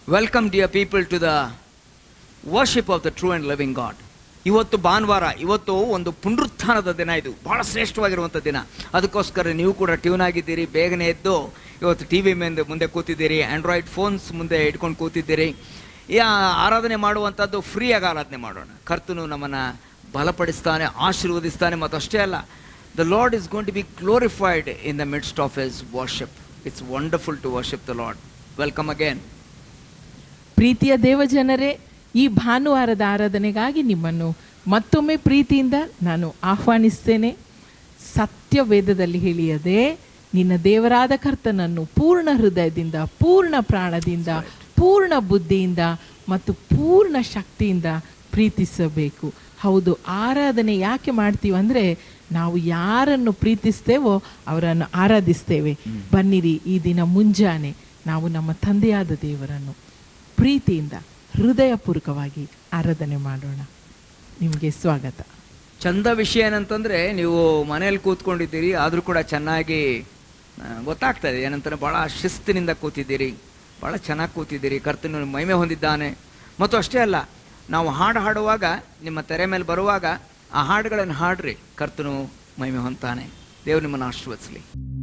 Welcome dear people to the worship of the true and living God ಇವತ್ತು ಭಾನುವಾರ ಇವತ್ತು ಒಂದು ಪುನರುತ್ಥಾನದ ದಿನ ಇದು ಬಹಳ ಶ್ರೇಷ್ಠವಾಗಿರುವಂಥ ದಿನ ಅದಕ್ಕೋಸ್ಕರ ನೀವು ಕೂಡ ಟ್ಯೂನ್ ಆಗಿದ್ದೀರಿ ಬೇಗನೆ ಎದ್ದು ಇವತ್ತು ಟಿ ವಿ ಮುಂದೆ ಮುಂದೆ ಕೂತಿದ್ದೀರಿ ಆಂಡ್ರಾಯ್ಡ್ ಫೋನ್ಸ್ ಮುಂದೆ ಇಟ್ಕೊಂಡು ಕೂತಿದ್ದೀರಿ ಈ ಆರಾಧನೆ ಮಾಡುವಂಥದ್ದು ಫ್ರೀಯಾಗಿ ಆರಾಧನೆ ಮಾಡೋಣ ಕರ್ತನು ನಮ್ಮನ್ನು ಬಲಪಡಿಸ್ತಾನೆ ಆಶೀರ್ವದಿಸ್ತಾನೆ ಮತ್ತು ಅಷ್ಟೇ ಅಲ್ಲ the Lord is gone to be glorified in the midst of his worship it's wonderful to worship the Lord welcome again ಪ್ರೀತಿಯ ದೇವಜನರೇ ಈ ಭಾನುವಾರದ ಆರಾಧನೆಗಾಗಿ ನಿಮ್ಮನ್ನು ಮತ್ತೊಮ್ಮೆ ಪ್ರೀತಿಯಿಂದ ನಾನು ಆಹ್ವಾನಿಸ್ತೇನೆ ಸತ್ಯ ವೇದದಲ್ಲಿ ಹೇಳಿಯದೆ ನಿನ್ನ ದೇವರಾದ ಕರ್ತನನ್ನು ಪೂರ್ಣ ಹೃದಯದಿಂದ ಪೂರ್ಣ ಪ್ರಾಣದಿಂದ ಪೂರ್ಣ ಬುದ್ಧಿಯಿಂದ ಮತ್ತು ಪೂರ್ಣ ಶಕ್ತಿಯಿಂದ ಪ್ರೀತಿಸಬೇಕು ಹೌದು ಆರಾಧನೆ ಯಾಕೆ ಮಾಡ್ತೀವಿ ಅಂದರೆ ನಾವು ಯಾರನ್ನು ಪ್ರೀತಿಸ್ತೇವೋ ಅವರನ್ನು ಆರಾಧಿಸ್ತೇವೆ ಬನ್ನಿರಿ ಈ ದಿನ ಮುಂಜಾನೆ ನಾವು ನಮ್ಮ ತಂದೆಯಾದ ದೇವರನ್ನು ಪ್ರೀತಿಯಿಂದ ಹೃದಯಪೂರ್ವಕವಾಗಿ ಆರಾಧನೆ ಮಾಡೋಣ ನಿಮಗೆ ಸ್ವಾಗತ ಚಂದ ವಿಷಯ ಏನಂತಂದ್ರೆ ನೀವು ಮನೇಲಿ ಕೂತ್ಕೊಂಡಿದ್ದೀರಿ ಆದರೂ ಕೂಡ ಚೆನ್ನಾಗಿ ಆ, ಗೊತ್ತಾಗ್ತದೆ ಏನಂತಾರೆ ಭಾಳ ಶಿಸ್ತಿನಿಂದ ಕೂತಿದ್ದೀರಿ ಭಾಳ ಚೆನ್ನಾಗಿ ಕೂತಿದ್ದೀರಿ ಕರ್ತನು ಮಹಿಮೆ ಹೊಂದಿದ್ದಾನೆ ಮತ್ತು ಅಷ್ಟೇ ಅಲ್ಲ ನಾವು ಹಾಡು ಹಾಡುವಾಗ ನಿಮ್ಮ ತೆರೆ ಮೇಲೆ ಬರುವಾಗ ಆ ಹಾಡುಗಳನ್ನು ಹಾಡ್ರಿ ಕರ್ತನು ಮಹಿಮೆ ಹೊಂತಾನೆ ದೇವ್ರು ನಿಮ್ಮನ್ನು ಆಶೀರ್ವದಿಸಲಿ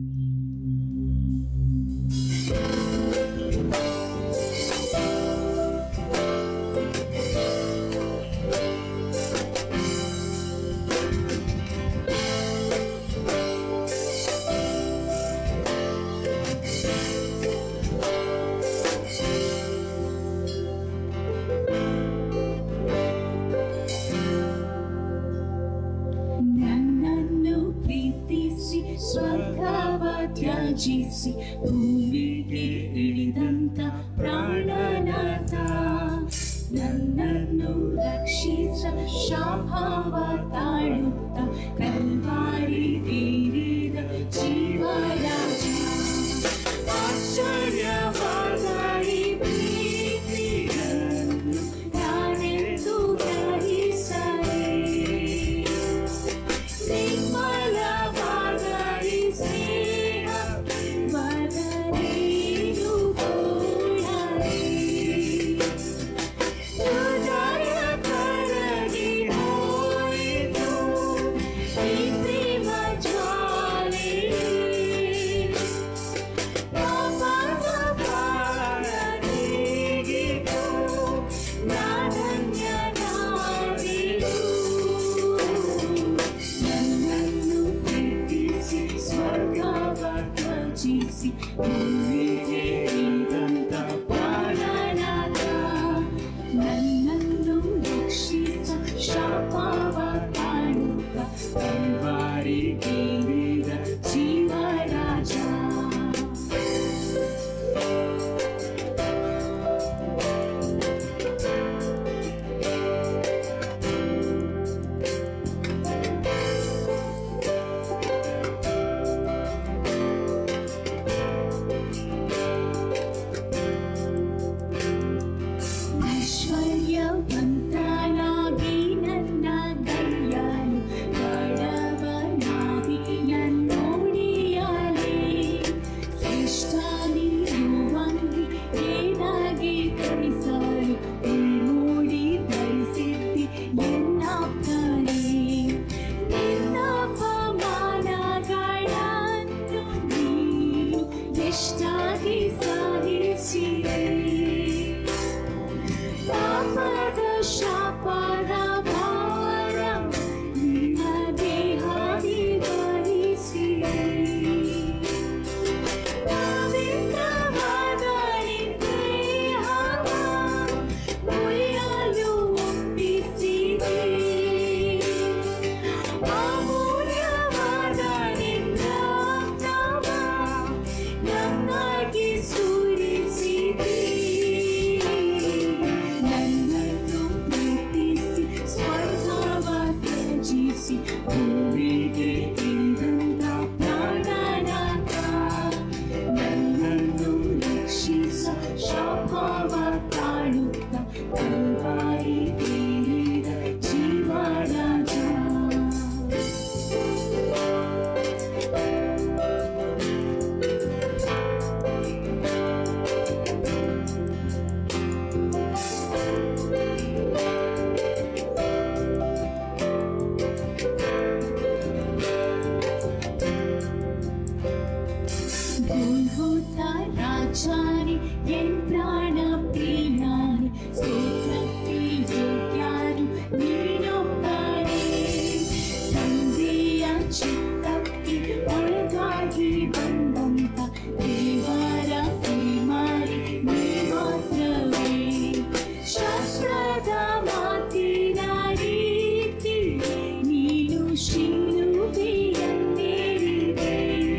ನನ್ನನ್ನು ಪ್ರೀತಿಸಿ ಸ್ವರ್ಗವ ತ್ಯಾಜಿಸಿ ಭೂಮಿಗೆ ಇಳಿದಂತ ಪ್ರಾಣನಾಥ ನನ್ನನ್ನು ರಕ್ಷಿಸ ಶಾಪವ ತಾಳುತ್ತ ಕಲ್ವಾರಿ ತೀರಿದ ಜೀವರಾಜ ಆಶ್ಚರ್ಯವಾದ ಈ ಪ್ರೀತಿಯನ್ನು ನಾನೆಂದು ಗ್ರಹಿಸಲೇ ನಿರ್ಮಲವಾದ ಈ ಸ್ನೇಹ ಮನದೇನು ಕೂಡಲೇ ಹೃದಯ ಕರಗಿ ಹೋಯಿತು ಚಿತ್ತಕ್ಕೆ ಒಳಗಾಗಿ ಬಂದಂತ ದೇವರ ಪ್ರೇಮರಿ ನೀ ಮಾತ್ರವೇ ಶಾಸ್ತ್ರದ ಮಾತಿನ ರೀತಿ ನೀನು ಶಿಲುಬೆಯನ್ನೇರಿದೆ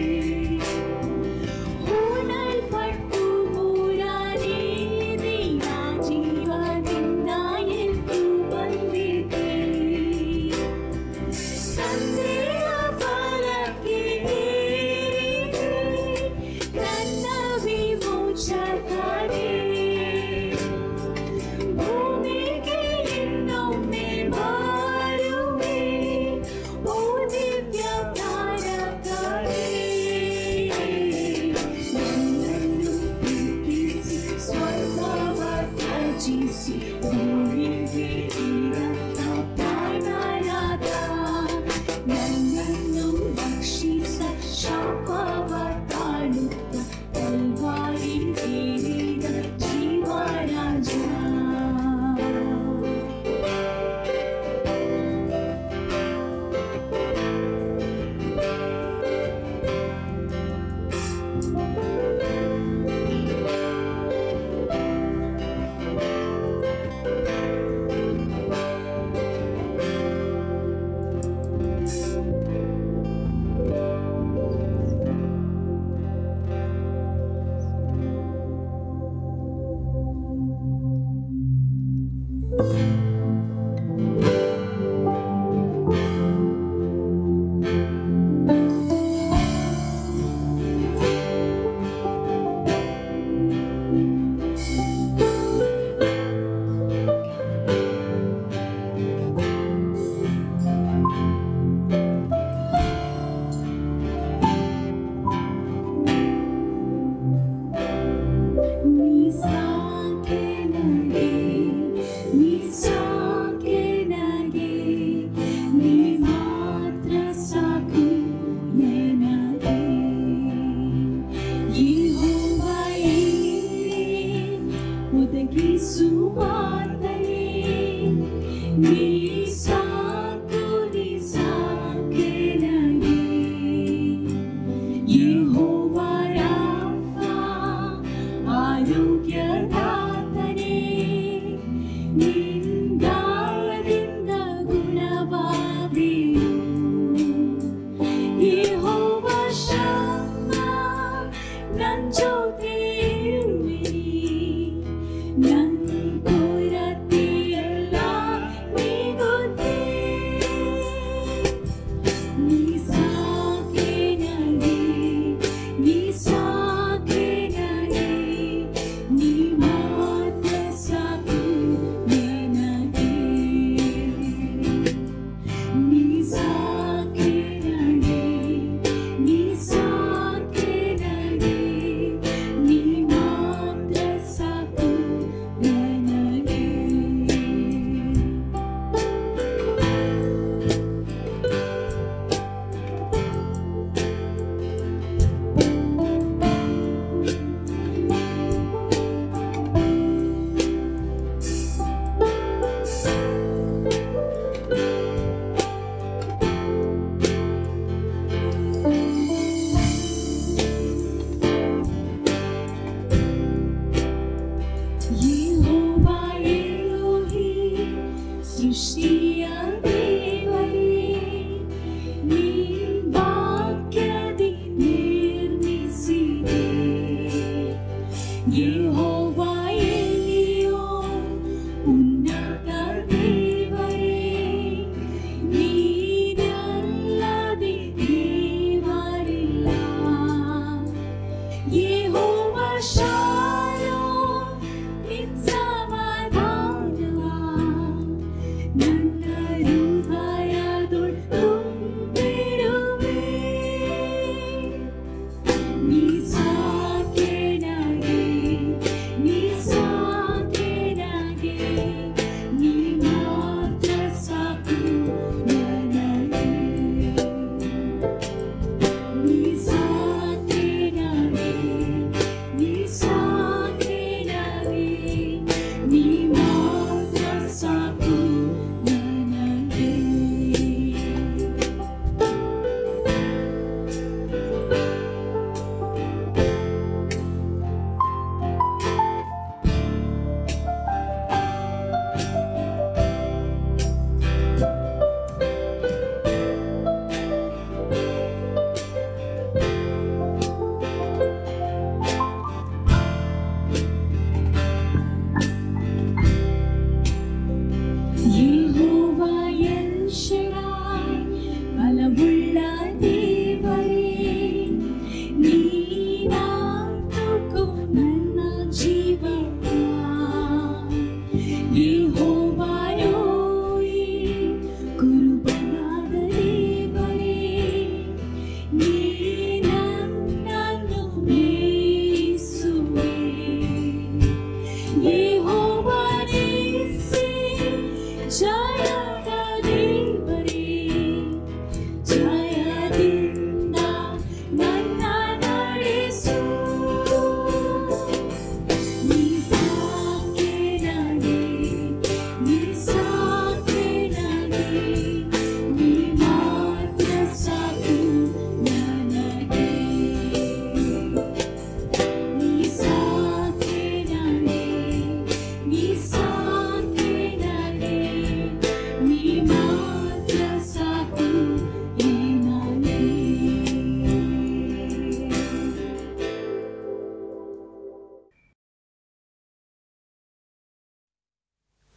ಹೂಣಲ್ಪಟ್ಟು ಮೂರನೇ ದಿನ ಜೀವದಿಂದ ಎದ್ದು ಬಂದಿದೆ ತಂದೆಯ ಬಲಕ್ಕೆ ಏರಿದೆ ನನ್ನ ವಿಮೋಚಕನೇ ಭೂಮಿಗೆ ಇನ್ನೊಮ್ಮೆ ಬಾರುವೆ ಓ ದಿವ್ಯ ತಾರಕವೇ ನನ್ನನ್ನು ಪ್ರೀತಿಸಿ ಸ್ವರ್ಗವ ತ್ಯಜಿಸಿ ಭೂಮಿಗೆ ಇರತ್ತ ಪ್ರಾಣರಾದ ನನ್ನನ್ನು ರಕ್ಷಿಸ ಶಾಪವ ತಾಳುತ್ತ ಕಲ್ವಾರಿ ಏರಿದ ಜೀವರಾಜ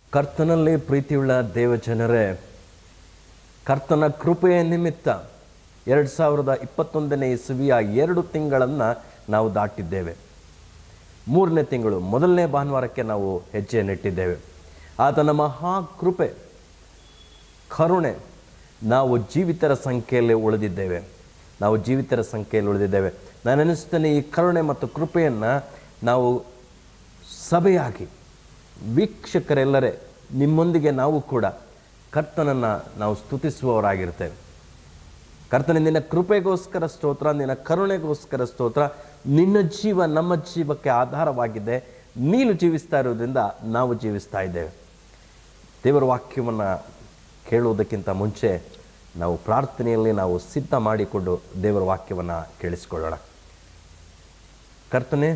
ಕರ್ತನಲ್ಲಿ ಪ್ರೀತಿಯುಳ್ಳ ದೇವಜನರೇ ಕರ್ತನ ಕೃಪೆಯ ನಿಮಿತ್ತ ಎರಡು ಸಾವಿರದ ಇಪ್ಪತ್ತೊಂದನೇ ಇಸವಿಯ ಎರಡು ತಿಂಗಳನ್ನು ನಾವು ದಾಟಿದ್ದೇವೆ ಮೂರನೇ ತಿಂಗಳು ಮೊದಲನೇ ಭಾನುವಾರಕ್ಕೆ ನಾವು ಹೆಜ್ಜೆಯನ್ನಿಟ್ಟಿದ್ದೇವೆ ಆತನ ಮಹಾ ಕೃಪೆ ಕರುಣೆ ನಾವು ಜೀವಿತರ ಸಂಖ್ಯೆಯಲ್ಲಿ ಉಳಿದಿದ್ದೇವೆ ನಾವು ಜೀವಿತರ ಸಂಖ್ಯೆಯಲ್ಲಿ ಉಳಿದಿದ್ದೇವೆ ನಾನು ಅನಿಸ್ತೇನೆ ಈ ಕರುಣೆ ಮತ್ತು ಕೃಪೆಯನ್ನು ನಾವು ಸಭೆಯಾಗಿ ವೀಕ್ಷಕರೆಲ್ಲರೇ ನಿಮ್ಮೊಂದಿಗೆ ನಾವು ಕೂಡ ಕರ್ತನನ್ನು ನಾವು ಸ್ತುತಿಸುವವರಾಗಿರ್ತೇವೆ ಕರ್ತನ ನಿನ್ನ ಕೃಪೆಗೋಸ್ಕರ ಸ್ತೋತ್ರ ನಿನ್ನ ಕರುಣೆಗೋಸ್ಕರ ಸ್ತೋತ್ರ ನಿನ್ನ ಜೀವ ನಮ್ಮ ಜೀವಕ್ಕೆ ಆಧಾರವಾಗಿದೆ ನೀನು ಜೀವಿಸ್ತಾ ಇರೋದ್ರಿಂದ ನಾವು ಜೀವಿಸ್ತಾ ಇದ್ದೇವೆ ದೇವರ ವಾಕ್ಯವನ್ನು ಕೇಳುವುದಕ್ಕಿಂತ ಮುಂಚೆ ನಾವು ಪ್ರಾರ್ಥನೆಯಲ್ಲಿ ನಾವು ಸಿದ್ಧ ಮಾಡಿಕೊಂಡು ದೇವರ ವಾಕ್ಯವನ್ನು ಕೇಳಿಸಿಕೊಳ್ಳೋಣ ಕರ್ತನೆ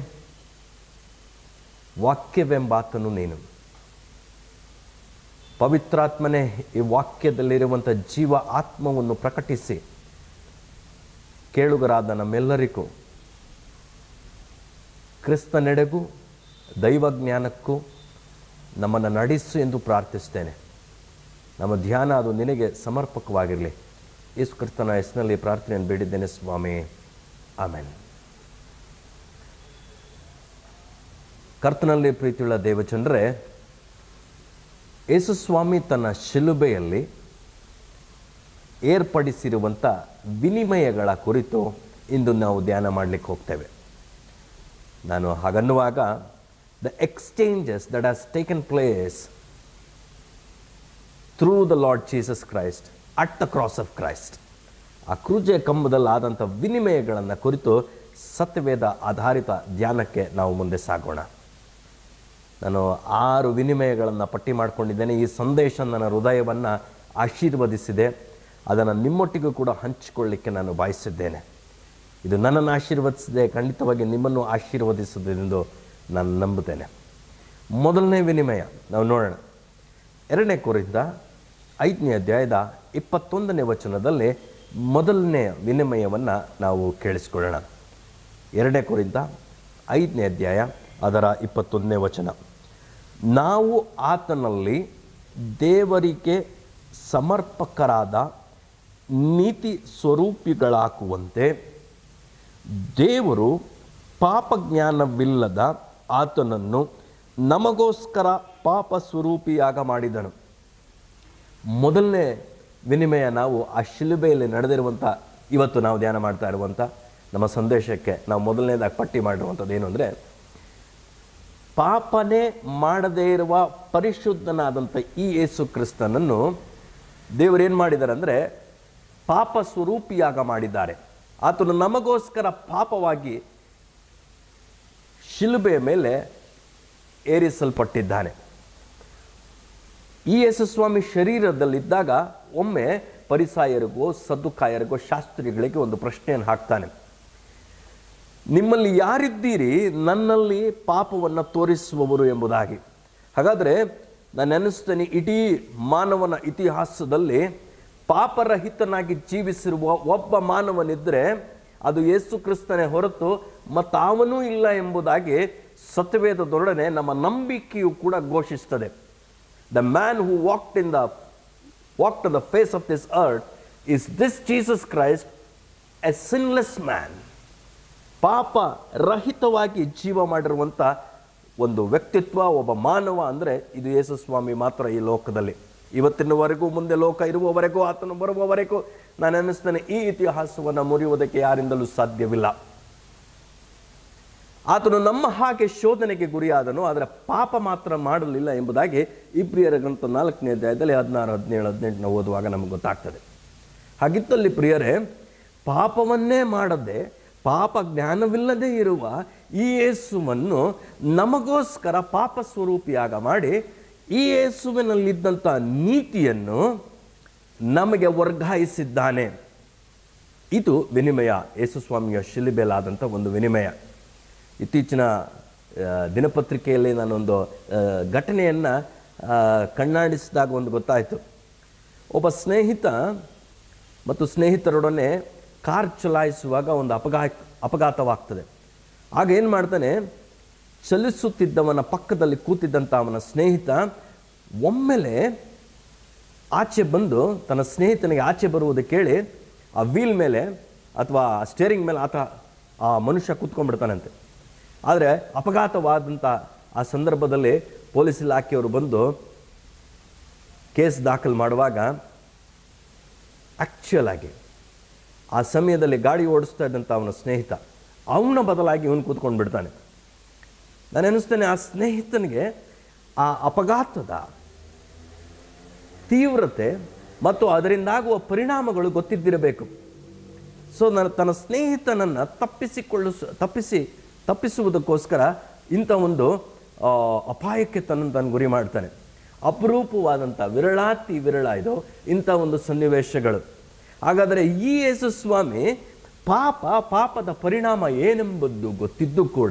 ವಾಕ್ಯವೆಂಬಾತನು ನೀನು ಪವಿತ್ರಾತ್ಮನೇ ಈ ವಾಕ್ಯದಲ್ಲಿರುವಂಥ ಜೀವ ಆತ್ಮವನ್ನು ಪ್ರಕಟಿಸಿ ಕೇಳುಗರಾದ ನಮ್ಮೆಲ್ಲರಿಗೂ ಕ್ರಿಸ್ತ ನೆಡೆಗೂ ದೈವಜ್ಞಾನಕ್ಕೂ ನಮ್ಮನ್ನು ನಡೆಸು ಎಂದು ಪ್ರಾರ್ಥಿಸ್ತೇನೆ ನಮ್ಮ ಧ್ಯಾನ ಅದು ನಿನಗೆ ಸಮರ್ಪಕವಾಗಿರಲಿ ಯೇಸು ಕ್ರಿಸ್ತನ ಹೆಸರಿನಲ್ಲಿ ಪ್ರಾರ್ಥನೆಯನ್ನು ಬೇಡಿದ್ದೇನೆ ಸ್ವಾಮಿ ಆಮೇನ್ ಕರ್ತನಲ್ಲಿ ಪ್ರೀತಿಯುಳ್ಳ ದೇವಚಂದ್ರೆ ಯೇಸು ಸ್ವಾಮಿ ತನ್ನ ಶಿಲುಬೆಯಲ್ಲಿ ಏರ್ಪಡಿಸಿರುವಂಥ ವಿನಿಮಯಗಳ ಕುರಿತು ಇಂದು ನಾವು ಧ್ಯಾನ ಮಾಡಲಿಕ್ಕೆ ಹೋಗ್ತೇವೆ ನಾನು ಹಾಗನ್ನುವಾಗ the exchanges that has taken place through the Lord Jesus Christ at the cross of Christ ಆ ಕ್ರೂಜೆ ಕಂಬದಲ್ಲಿ ಆದಂಥ ವಿನಿಮಯಗಳನ್ನು ಕುರಿತು ಸತ್ಯವೇದ ಆಧಾರಿತ ಧ್ಯಾನಕ್ಕೆ ನಾವು ಮುಂದೆ ಸಾಗೋಣ ನಾನು ಆರು ವಿನಿಮಯಗಳನ್ನು ಪಟ್ಟಿ ಮಾಡಿಕೊಂಡಿದ್ದೇನೆ ಈ ಸಂದೇಶ ನನ್ನ ಹೃದಯವನ್ನು ಆಶೀರ್ವದಿಸಿದೆ ಅದನ್ನು ನಿಮ್ಮೊಟ್ಟಿಗೂ ಕೂಡ ಹಂಚಿಕೊಳ್ಳಿಕ್ಕೆ ನಾನು ಬಯಸಿದ್ದೇನೆ ಇದು ನನ್ನನ್ನು ಆಶೀರ್ವದಿಸಿದೆ ಖಂಡಿತವಾಗಿ ನಿಮ್ಮನ್ನು ಆಶೀರ್ವದಿಸುತ್ತದೆ ಎಂದು ನಾನು ನಂಬುತ್ತೇನೆ ಮೊದಲನೇ ವಿನಿಮಯ ನಾವು ನೋಡೋಣ ಎರಡನೇ ಕುರಿತ ಐದನೇ ಅಧ್ಯಾಯದ ಇಪ್ಪತ್ತೊಂದನೇ ವಚನದಲ್ಲಿ ಮೊದಲನೇ ವಿನಿಮಯವನ್ನು ನಾವು ಕೇಳಿಸ್ಕೊಳ್ಳೋಣ ಎರಡನೇ ಕುರಿತ ಐದನೇ ಅಧ್ಯಾಯ ಅದರ ಇಪ್ಪತ್ತೊಂದನೇ ವಚನ ನಾವು ಆತನಲ್ಲಿ ದೇವರಿಗೆ ಸಮರ್ಪಕರಾದ ನೀತಿ ಸ್ವರೂಪಿಗಳಾಗುವಂತೆ ದೇವರು ಪಾಪಜ್ಞಾನವಿಲ್ಲದ ಆತನನ್ನು ನಮಗೋಸ್ಕರ ಪಾಪ ಸ್ವರೂಪಿಯಾಗ ಮಾಡಿದನು ಮೊದಲನೇ ವಿನಿಮಯ ನಾವು ಆ ಶಿಲುಬೆಯಲ್ಲಿ ನಡೆದಿರುವಂಥ ಇವತ್ತು ನಾವು ಧ್ಯಾನ ಮಾಡ್ತಾ ಇರುವಂಥ ನಮ್ಮ ಸಂದೇಶಕ್ಕೆ ನಾವು ಮೊದಲನೇದಾಗಿ ಪಟ್ಟಿ ಮಾಡಿರುವಂಥದ್ದು ಏನು ಅಂದರೆ ಪಾಪನೇ ಮಾಡದೇ ಇರುವ ಪರಿಶುದ್ಧನಾದಂಥ ಈ ಯೇಸು ಕ್ರಿಸ್ತನನ್ನು ದೇವರೇನು ಮಾಡಿದ್ದಾರೆ ಅಂದರೆ ಪಾಪ ಸ್ವರೂಪಿಯಾಗ ಮಾಡಿದ್ದಾರೆ ಆತನು ನಮಗೋಸ್ಕರ ಪಾಪವಾಗಿ ಶಿಲುಬೆಯ ಮೇಲೆ ಏರಿಸಲ್ಪಟ್ಟಿದ್ದಾನೆ ಈ ಯೇಸುಸ್ವಾಮಿ ಶರೀರದಲ್ಲಿದ್ದಾಗ ಒಮ್ಮೆ ಪರಿಸಾಯರಿಗೋ ಸದ್ದುಕಾಯರಿಗೋ ಶಾಸ್ತ್ರಿಗಳಿಗೆ ಒಂದು ಪ್ರಶ್ನೆಯನ್ನು ಹಾಕ್ತಾನೆ ನಿಮ್ಮಲ್ಲಿ ಯಾರಿದ್ದೀರಿ ನನ್ನಲ್ಲಿ ಪಾಪವನ್ನು ತೋರಿಸುವವರು ಎಂಬುದಾಗಿ ಹಾಗಾದರೆ ನಾನು ನೆನೆಸ್ತೇನೆ ಇಡೀ ಮಾನವನ ಇತಿಹಾಸದಲ್ಲಿ ಪಾಪರಹಿತನಾಗಿ ಜೀವಿಸಿರುವ ಒಬ್ಬ ಮಾನವನಿದ್ದರೆ ಅದು ಯೇಸು ಕ್ರಿಸ್ತನೇ ಹೊರತು ಮತ್ತಾವನೂ ಇಲ್ಲ ಎಂಬುದಾಗಿ ಸತ್ಯವೇದದೊಡನೆ ನಮ್ಮ ನಂಬಿಕೆಯು ಕೂಡ ಘೋಷಿಸ್ತದೆ the man who walked in the walked the face of this earth is this Jesus Christ a sinless man ಪಾಪ ರಹಿತವಾಗಿ ಜೀವ ಮಾಡಿರುವಂಥ ಒಂದು ವ್ಯಕ್ತಿತ್ವ ಒಬ್ಬ ಮಾನವ ಅಂದರೆ ಇದು ಯೇಸು ಸ್ವಾಮಿ ಮಾತ್ರ ಈ ಲೋಕದಲ್ಲಿ ಇವತ್ತಿನವರೆಗೂ ಮುಂದೆ ಲೋಕ ಇರುವವರೆಗೂ ಆತನು ಬರುವವರೆಗೂ ನಾನು ಅನ್ನಿಸ್ತೇನೆ ಈ ಇತಿಹಾಸವನ್ನು ಮುರಿಯುವುದಕ್ಕೆ ಯಾರಿಂದಲೂ ಸಾಧ್ಯವಿಲ್ಲ ಆತನು ನಮ್ಮ ಹಾಗೆ ಶೋಧನೆಗೆ ಗುರಿಯಾದನು ಆದರೆ ಪಾಪ ಮಾತ್ರ ಮಾಡಲಿಲ್ಲ ಎಂಬುದಾಗಿ ಇಬ್ರಿಯರ ಗ್ರಂಥ ನಾಲ್ಕನೇ ಅಧ್ಯಾಯದಲ್ಲಿ ಹದಿನಾರು ಹದಿನೇಳು ಹದಿನೆಂಟನ ಓದುವಾಗ ನಮಗೆ ಗೊತ್ತಾಗ್ತದೆ ಹಾಗಿತ್ತಲ್ಲಿ ಪ್ರಿಯರೇ ಪಾಪವನ್ನೇ ಮಾಡದೆ ಪಾಪ ಜ್ಞಾನವಿಲ್ಲದೆ ಇರುವ ಈ ಯೇಸುವನ್ನು ನಮಗೋಸ್ಕರ ಪಾಪ ಸ್ವರೂಪಿಯಾಗ ಮಾಡಿ ಈ ಯೇಸುವಿನಲ್ಲಿದ್ದಂಥ ನೀತಿಯನ್ನು ನಮಗೆ ವರ್ಗಾಯಿಸಿದ್ದಾನೆ ಇದು ವಿನಿಮಯ ಯೇಸುಸ್ವಾಮಿಯ ಶಿಲಿಬೆಲಾದಂಥ ಒಂದು ವಿನಿಮಯ ಇತ್ತೀಚಿನ ಆ, ದಿನಪತ್ರಿಕೆಯಲ್ಲಿ ನಾನೊಂದು ಘಟನೆಯನ್ನು ಕಣ್ಣಾಡಿಸಿದಾಗ ಒಂದು ಗೊತ್ತಾಯಿತು ಒಬ್ಬ ಸ್ನೇಹಿತ ಮತ್ತು ಸ್ನೇಹಿತರೊಡನೆ ಕಾರ್ ಚಲಾಯಿಸುವಾಗ ಒಂದು ಅಪಘಾತ ಅಪಘಾತವಾಗ್ತದೆ ಆಗ ಏನು ಮಾಡ್ತಾನೆ ಚಲಿಸುತ್ತಿದ್ದವನ ಪಕ್ಕದಲ್ಲಿ ಕೂತಿದ್ದಂಥ ಅವನ ಸ್ನೇಹಿತ ಒಮ್ಮೆಲೆ ಆಚೆ ಬಂದು ತನ್ನ ಸ್ನೇಹಿತನಿಗೆ ಆಚೆ ಬರುವುದು ಕೇಳಿ ಆ ವೀಲ್ ಮೇಲೆ ಅಥವಾ ಸ್ಟೇರಿಂಗ್ ಮೇಲೆ ಆತ ಆ ಮನುಷ್ಯ ಕೂತ್ಕೊಂಡ್ಬಿಡ್ತಾನಂತೆ ಆದರೆ ಅಪಘಾತವಾದಂಥ ಆ ಸಂದರ್ಭದಲ್ಲಿ ಪೊಲೀಸ್ ಇಲಾಖೆಯವರು ಬಂದು ಕೇಸ್ ದಾಖಲು ಮಾಡುವಾಗ ಆ್ಯಕ್ಚುಯಲ್ ಆಗಿ ಆ ಸಮಯದಲ್ಲಿ ಗಾಡಿ ಓಡಿಸ್ತಾ ಇದ್ದಂಥ ಅವನ ಸ್ನೇಹಿತ ಅವನ ಬದಲಾಗಿ ಇವನು ಕೂತ್ಕೊಂಡು ಬಿಡ್ತಾನೆ ನಾನು ಅನ್ನಿಸ್ತೇನೆ ಆ ಸ್ನೇಹಿತನಿಗೆ ಆ ಅಪಘಾತದ ತೀವ್ರತೆ ಮತ್ತು ಅದರಿಂದಾಗುವ ಪರಿಣಾಮಗಳು ಗೊತ್ತಿದ್ದಿರಬೇಕು ಸೊ ನನ್ನ ತನ್ನ ಸ್ನೇಹಿತನನ್ನು ತಪ್ಪಿಸಿಕೊಳ್ಳಿಸ ತಪ್ಪಿಸಿ ತಪ್ಪಿಸುವುದಕ್ಕೋಸ್ಕರ ಇಂಥ ಒಂದು ಆ, ಅಪಾಯಕ್ಕೆ ತನ್ನ ತಾನು ಗುರಿ ಮಾಡ್ತಾನೆ ಅಪರೂಪವಾದಂಥ ವಿರಳಾತಿ ವಿರಳ ಇದು ಇಂಥ ಒಂದು ಸನ್ನಿವೇಶಗಳು ಹಾಗಾದರೆ ಈ ಯೇಸು ಸ್ವಾಮಿ ಪಾಪ ಪಾಪದ ಪರಿಣಾಮ ಏನೆಂಬುದು ಗೊತ್ತಿದ್ದು ಕೂಡ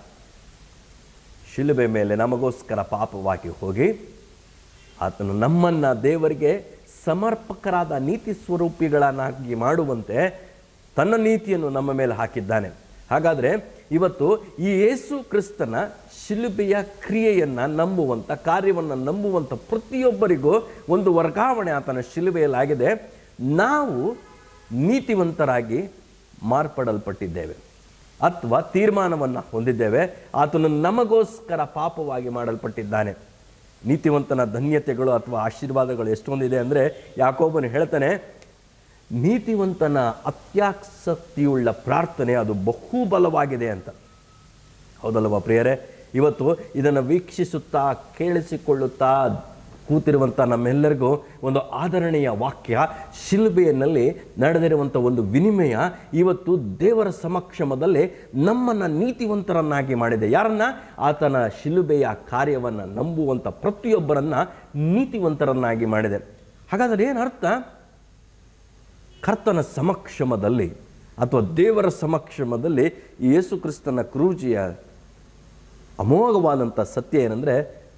ಶಿಲುಬೆ ಮೇಲೆ ನಮಗೋಸ್ಕರ ಪಾಪವಾಗಿ ಹೋಗಿ ಆತನು ನಮ್ಮನ್ನ ದೇವರಿಗೆ ಸಮರ್ಪಕರಾದ ನೀತಿ ಸ್ವರೂಪಿಗಳನ್ನಾಗಿ ಮಾಡುವಂತೆ ತನ್ನ ನೀತಿಯನ್ನು ನಮ್ಮ ಮೇಲೆ ಹಾಕಿದ್ದಾನೆ ಹಾಗಾದರೆ ಇವತ್ತು ಈ ಯೇಸು ಕ್ರಿಸ್ತನ ಶಿಲುಬೆಯ ಕ್ರಿಯೆಯನ್ನು ನಂಬುವಂಥ ಕಾರ್ಯವನ್ನು ನಂಬುವಂಥ ಪ್ರತಿಯೊಬ್ಬರಿಗೂ ಒಂದು ವರ್ಗಾವಣೆ ಆತನ ಶಿಲುಬೆಯಲ್ಲಾಗಿದೆ ನಾವು ನೀತಿವಂತರಾಗಿ ಮಾರ್ಪಡಲ್ಪಟ್ಟಿದ್ದೇವೆ ಅಥವಾ ತೀರ್ಮಾನವನ್ನು ಹೊಂದಿದ್ದೇವೆ ಆತನು ನಮಗೋಸ್ಕರ ಪಾಪವಾಗಿ ಮಾಡಲ್ಪಟ್ಟಿದ್ದಾನೆ ನೀತಿವಂತನ ಧನ್ಯತೆಗಳು ಅಥವಾ ಆಶೀರ್ವಾದಗಳು ಎಷ್ಟೊಂದಿದೆ ಅಂದರೆ ಯಾಕೊಬ್ಬನು ಹೇಳ್ತಾನೆ ನೀತಿವಂತನ ಅತ್ಯಾಸಕ್ತಿಯುಳ್ಳ ಪ್ರಾರ್ಥನೆ ಅದು ಬಹುಬಲವಾಗಿದೆ ಅಂತ ಹೌದಲ್ವಾ ಪ್ರಿಯರೇ ಇವತ್ತು ಇದನ್ನು ವೀಕ್ಷಿಸುತ್ತಾ ಕೇಳಿಸಿಕೊಳ್ಳುತ್ತಾ ಕೂತಿರುವಂಥ ನಮ್ಮೆಲ್ಲರಿಗೂ ಒಂದು ಆದರಣೀಯ ವಾಕ್ಯ ಶಿಲ್ಬೆಯಲ್ಲಿ ನಡೆದಿರುವಂಥ ಒಂದು ವಿನಿಮಯ ಇವತ್ತು ದೇವರ ಸಮಕ್ಷಮದಲ್ಲಿ ನಮ್ಮನ್ನು ನೀತಿವಂತರನ್ನಾಗಿ ಮಾಡಿದೆ ಯಾರನ್ನ ಆತನ ಶಿಲುಬೆಯ ಕಾರ್ಯವನ್ನು ನಂಬುವಂಥ ಪ್ರತಿಯೊಬ್ಬರನ್ನ ನೀತಿವಂತರನ್ನಾಗಿ ಮಾಡಿದೆ ಹಾಗಾದರೆ ಏನರ್ಥ ಕರ್ತನ ಸಮಕ್ಷಮದಲ್ಲಿ ಅಥವಾ ದೇವರ ಸಮಕ್ಷಮದಲ್ಲಿ ಈ ಯೇಸು ಕ್ರಿಸ್ತನ ಕ್ರೂಜಿಯ ಅಮೋಘವಾದಂಥ ಸತ್ಯ ಏನಂದರೆ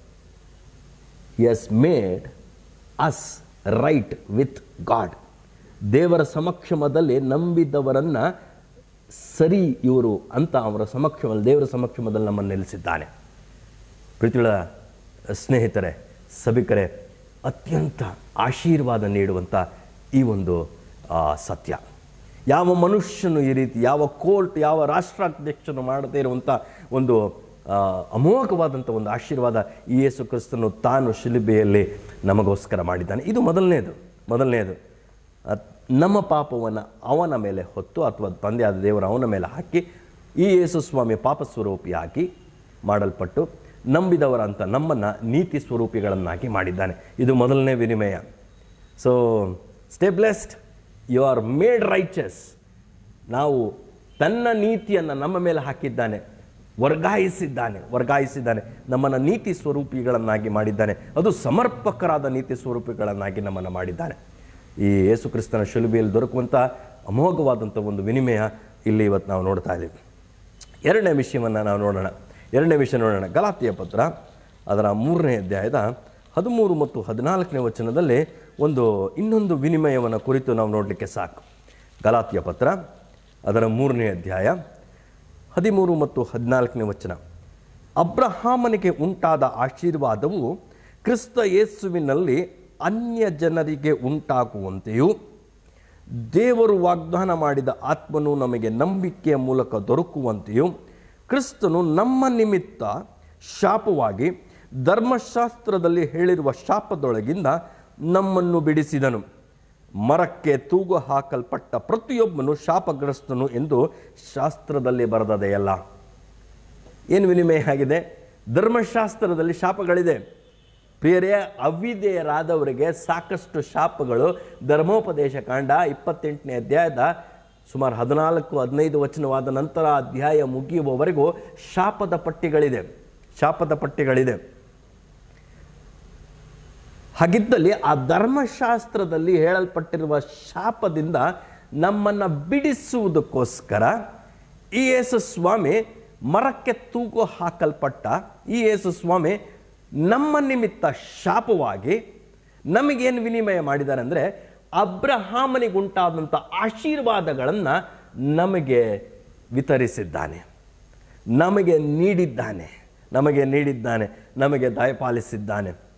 has made us right with God ದೇವರ ಸಮಕ್ಷಮದಲ್ಲಿ ನಂಬಿದವರನ್ನ ಸರಿ ಇವರು ಅಂತ ಅವರ ಸಮಕ್ಷಮದಲ್ಲಿ ದೇವರ ಸಮಕ್ಷಮದಲ್ಲಿ ನಮ್ಮನ್ನು ನಿಲ್ಲಿಸಿದ್ದಾನೆ ಪ್ರೀತಿಗಳ ಸ್ನೇಹಿತರೆ ಸಭಿಕರೇ ಅತ್ಯಂತ ಆಶೀರ್ವಾದ ನೀಡುವಂಥ ಈ ಒಂದು ಆ, ಸತ್ಯ ಯಾವ ಮನುಷ್ಯನು ಈ ರೀತಿ ಯಾವ ಕೋರ್ಟ್ ಯಾವ ರಾಷ್ಟ್ರಾಧ್ಯಕ್ಷನು ಮಾಡದೇ ಇರುವಂಥ ಒಂದು ಆ, ಅಮೋಘವಾದಂಥ ಒಂದು ಆಶೀರ್ವಾದ ಈ ಯೇಸು ಕ್ರಿಸ್ತನು ತಾನು ಶಿಲುಬೆಯಲ್ಲಿ ನಮಗೋಸ್ಕರ ಮಾಡಿದ್ದಾನೆ ಇದು ಮೊದಲನೇದು ಮೊದಲನೇದು ಅತ್- ನಮ್ಮ ಪಾಪವನ್ನು ಅವನ ಮೇಲೆ ಹೊತ್ತು ಅಥವಾ ತಂದೆಯಾದ ದೇವರು ಅವನ ಮೇಲೆ ಹಾಕಿ ಈ ಯೇಸು ಸ್ವಾಮಿ ಪಾಪ ಸ್ವರೂಪಿಯಾಗಿ ಮಾಡಲ್ಪಟ್ಟು ನಂಬಿದವರಂತ ನಮ್ಮನ್ನು ನೀತಿ ಸ್ವರೂಪಿಗಳನ್ನಾಗಿ ಮಾಡಿದ್ದಾನೆ ಇದು ಮೊದಲನೇ ವಿನಿಮಯ so stay blessed you are made righteous ನಾವು ತನ್ನ ನೀತಿಯನ್ನು ನಮ್ಮ ಮೇಲೆ ಹಾಕಿದ್ದಾನೆ ವರ್ಗಾಯಿಸಿದ್ದಾನೆ ವರ್ಗಾಯಿಸಿದ್ದಾನೆ ನಮ್ಮನ್ನು ನೀತಿ ಸ್ವರೂಪಿಗಳನ್ನಾಗಿ ಮಾಡಿದ್ದಾನೆ ಅದು ಸಮರ್ಪಕರಾದ ನೀತಿ ಸ್ವರೂಪಿಗಳನ್ನಾಗಿ ನಮ್ಮನ್ನು ಮಾಡಿದ್ದಾನೆ ಈ ಯೇಸು ಕ್ರಿಸ್ತನ ಶಿಲುಬೆಯಲ್ಲಿ ದೊರಕುವಂಥ ಅಮೋಘವಾದಂಥ ಒಂದು ವಿನಿಮಯ ಇಲ್ಲಿ ಇವತ್ತು ನಾವು ನೋಡ್ತಾ ಇದ್ದೀವಿ ಎರಡನೇ ವಿಷಯವನ್ನು ನಾವು ನೋಡೋಣ ಎರಡನೇ ವಿಷಯ ನೋಡೋಣ ಗಲಾತಿಯ ಪತ್ರ ಅದರ ಮೂರನೇ ಅಧ್ಯಾಯದ ಹದಿಮೂರು ಮತ್ತು ಹದಿನಾಲ್ಕನೇ ವಚನದಲ್ಲಿ ಒಂದು ಇನ್ನೊಂದು ವಿನಿಮಯವನ್ನು ಕುರಿತು ನಾವು ನೋಡಲಿಕ್ಕೆ ಸಾಕು ಗಲಾತಿಯ ಪತ್ರ ಅದರ ಮೂರನೇ ಅಧ್ಯಾಯ ಹದಿಮೂರು ಮತ್ತು ಹದಿನಾಲ್ಕನೇ ವಚನ ಅಬ್ರಹಾಮನಿಗೆ ಉಂಟಾದ ಆಶೀರ್ವಾದವು ಕ್ರಿಸ್ತ ಯೇಸುವಿನಲ್ಲಿ ಅನ್ಯ ಜನರಿಗೆ ಉಂಟಾಗುವಂತೆಯೂ ದೇವರು ವಾಗ್ದಾನ ಮಾಡಿದ ಆತ್ಮನು ನಮಗೆ ನಂಬಿಕೆಯ ಮೂಲಕ ದೊರಕುವಂತೆಯೂ ಕ್ರಿಸ್ತನು ನಮ್ಮ ನಿಮಿತ್ತ ಶಾಪವಾಗಿ ಧರ್ಮಶಾಸ್ತ್ರದಲ್ಲಿ ಹೇಳಿರುವ ಶಾಪದೊಳಗಿಂದ ನಮ್ಮನ್ನು ಬಿಡಿಸಿದನು ಮರಕ್ಕೆ ತೂಗು ಹಾಕಲ್ಪಟ್ಟ ಪ್ರತಿಯೊಬ್ಬನು ಶಾಪಗ್ರಸ್ತನು ಎಂದು ಶಾಸ್ತ್ರದಲ್ಲಿ ಬರೆದದೆಯಲ್ಲ ಏನು ವಿನಿಮಯ ಆಗಿದೆ ಧರ್ಮಶಾಸ್ತ್ರದಲ್ಲಿ ಶಾಪಗಳಿದೆ ಪ್ರಿಯರೇ ಅವಿಧೇಯರಾದವರಿಗೆ ಸಾಕಷ್ಟು ಶಾಪಗಳು ಧರ್ಮೋಪದೇಶ ಕಾಂಡ ಇಪ್ಪತ್ತೆಂಟನೇ ಅಧ್ಯಾಯದ ಸುಮಾರು ಹದಿನಾಲ್ಕು ಹದಿನೈದು ವಚನವಾದ ನಂತರ ಅಧ್ಯಾಯ ಮುಗಿಯುವವರೆಗೂ ಶಾಪದ ಪಟ್ಟಿಗಳಿದೆ ಶಾಪದ ಪಟ್ಟಿಗಳಿದೆ ಹಾಗಿದ್ದಲ್ಲಿ ಆ ಧರ್ಮಶಾಸ್ತ್ರದಲ್ಲಿ ಹೇಳಲ್ಪಟ್ಟಿರುವ ಶಾಪದಿಂದ ನಮ್ಮನ್ನು ಬಿಡಿಸುವುದಕ್ಕೋಸ್ಕರ ಈ ಯೇಸು ಸ್ವಾಮಿ ಮರಕ್ಕೆ ತೂಗು ಹಾಕಲ್ಪಟ್ಟ ಈ ಯೇಸು ಸ್ವಾಮಿ ನಮ್ಮ ನಿಮಿತ್ತ ಶಾಪವಾಗಿ ನಮಗೇನು ವಿನಿಮಯ ಮಾಡಿದ್ದಾರೆ ಅಂದರೆ ಅಬ್ರಹಾಮನಿಗುಂಟಾದಂಥ ಆಶೀರ್ವಾದಗಳನ್ನು ನಮಗೆ ವಿತರಿಸಿದ್ದಾನೆ ನಮಗೆ ನೀಡಿದ್ದಾನೆ ನಮಗೆ ನೀಡಿದ್ದಾನೆ ನಮಗೆ ದಯಪಾಲಿಸಿದ್ದಾನೆ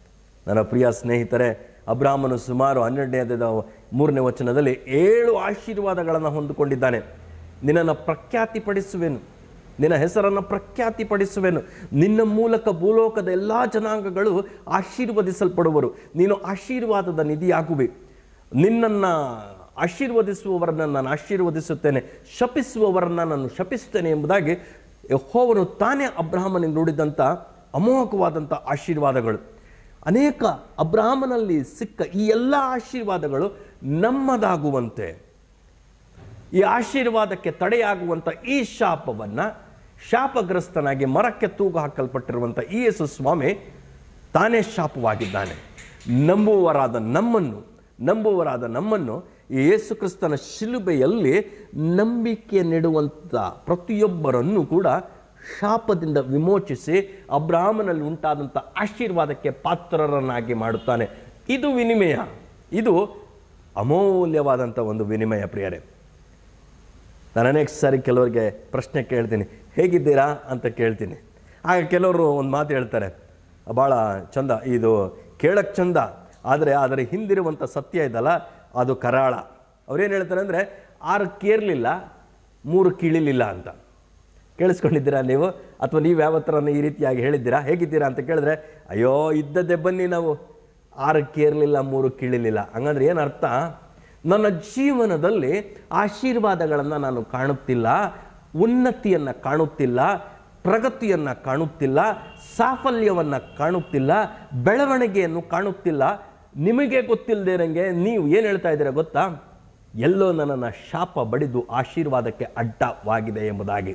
ನನ್ನ ಪ್ರಿಯ ಸ್ನೇಹಿತರೆ ಅಬ್ರಾಹ್ಮನು ಸುಮಾರು ಹನ್ನೆರಡನೇ ಅಧ್ಯಾಯದ ಮೂರನೇ ವಚನದಲ್ಲಿ ಏಳು ಆಶೀರ್ವಾದಗಳನ್ನು ಹೊಂದಿಕೊಂಡಿದ್ದಾನೆ ನಿನ್ನನ್ನು ಪ್ರಖ್ಯಾತಿಪಡಿಸುವೆನು ನಿನ್ನ ಹೆಸರನ್ನು ಪ್ರಖ್ಯಾತಿಪಡಿಸುವೆನು ನಿನ್ನ ಮೂಲಕ ಭೂಲೋಕದ ಎಲ್ಲ ಜನಾಂಗಗಳು ಆಶೀರ್ವದಿಸಲ್ಪಡುವರು ನೀನು ಆಶೀರ್ವಾದದ ನಿಧಿಯಾಗುವೆ ನಿನ್ನನ್ನು ಆಶೀರ್ವದಿಸುವವರನ್ನು ನಾನು ಆಶೀರ್ವದಿಸುತ್ತೇನೆ ಶಪಿಸುವವರನ್ನು ನಾನು ಶಪಿಸ್ತೇನೆ ಎಂಬುದಾಗಿ ಯೆಹೋವನು ತಾನೇ ಅಬ್ರಾಹ್ಮನಿಗೆ ನುಡಿದಂಥ ಅಮೋಘವಾದಂಥ ಆಶೀರ್ವಾದಗಳು ಅನೇಕ ಅಬ್ರಾಹ್ಮನಲ್ಲಿ ಸಿಕ್ಕ ಈ ಎಲ್ಲ ಆಶೀರ್ವಾದಗಳು ನಮ್ಮದಾಗುವಂತೆ ಈ ಆಶೀರ್ವಾದಕ್ಕೆ ತಡೆಯಾಗುವಂಥ ಈ ಶಾಪವನ್ನು ಶಾಪಗ್ರಸ್ತನಾಗಿ ಮರಕ್ಕೆ ತೂಗು ಹಾಕಲ್ಪಟ್ಟಿರುವಂಥ ಈ ಯೇಸು ಸ್ವಾಮಿ ತಾನೇ ಶಾಪವಾಗಿದ್ದಾನೆ ನಂಬುವವರಾದ ನಮ್ಮನ್ನು ನಂಬುವವರಾದ ನಮ್ಮನ್ನು ಈ ಯೇಸು ಕ್ರಿಸ್ತನ ಶಿಲುಬೆಯಲ್ಲಿ ನಂಬಿಕೆ ನೀಡುವಂಥ ಪ್ರತಿಯೊಬ್ಬರನ್ನು ಕೂಡ ಶಾಪದಿಂದ ವಿಮೋಚಿಸಿ ಅಬ್ರಾಹ್ಮನಲ್ಲಿ ಉಂಟಾದಂಥ ಆಶೀರ್ವಾದಕ್ಕೆ ಪಾತ್ರರನ್ನಾಗಿ ಮಾಡುತ್ತಾನೆ ಇದು ವಿನಿಮಯ ಇದು ಅಮೂಲ್ಯವಾದಂಥ ಒಂದು ವಿನಿಮಯ ಪ್ರಿಯರೇ ನಾನು ಅನೇಕ ಸಾರಿ ಕೆಲವರಿಗೆ ಪ್ರಶ್ನೆ ಕೇಳ್ತೀನಿ ಹೇಗಿದ್ದೀರಾ ಅಂತ ಕೇಳ್ತೀನಿ ಆಗ ಕೆಲವರು ಒಂದು ಮಾತು ಹೇಳ್ತಾರೆ ಭಾಳ ಚಂದ ಇದು ಕೇಳಕ್ಕೆ ಚಂದ ಆದರೆ ಅದರ ಹಿಂದಿರುವಂಥ ಸತ್ಯ ಇದಲ್ಲ ಅದು ಕರಾಳ ಅವ್ರೇನು ಹೇಳ್ತಾರೆ ಅಂದರೆ ಆರು ಕೇರಲಿಲ್ಲ ಮೂರು ಕೀಳಿಲಿಲ್ಲ ಅಂತ ಕೇಳಿಸ್ಕೊಂಡಿದ್ದೀರಾ ನೀವು ಅಥವಾ ನೀವು ಯಾವತ್ತರನ್ನು ಈ ರೀತಿಯಾಗಿ ಹೇಳಿದ್ದೀರಾ ಹೇಗಿದ್ದೀರಾ ಅಂತ ಕೇಳಿದ್ರೆ ಅಯ್ಯೋ ಇದ್ದದ್ದೇ ಬನ್ನಿ ನಾವು ಆರು ಕೇರಲಿಲ್ಲ ಮೂರು ಕೀಳಿಲಿಲ್ಲ ಹಂಗಂದ್ರೆ ಏನು ಅರ್ಥ ನನ್ನ ಜೀವನದಲ್ಲಿ ಆಶೀರ್ವಾದಗಳನ್ನು ನಾನು ಕಾಣುತ್ತಿಲ್ಲ ಉನ್ನತಿಯನ್ನು ಕಾಣುತ್ತಿಲ್ಲ ಪ್ರಗತಿಯನ್ನು ಕಾಣುತ್ತಿಲ್ಲ ಸಾಫಲ್ಯವನ್ನು ಕಾಣುತ್ತಿಲ್ಲ ಬೆಳವಣಿಗೆಯನ್ನು ಕಾಣುತ್ತಿಲ್ಲ ನಿಮಗೆ ಗೊತ್ತಿಲ್ಲದೇರಂಗೆ ನೀವು ಏನು ಹೇಳ್ತಾ ಇದ್ದೀರಾ ಗೊತ್ತಾ ಎಲ್ಲೋ ನನ್ನನ್ನು ಶಾಪ ಬಡಿದು ಆಶೀರ್ವಾದಕ್ಕೆ ಅಡ್ಡವಾಗಿದೆ ಎಂಬುದಾಗಿ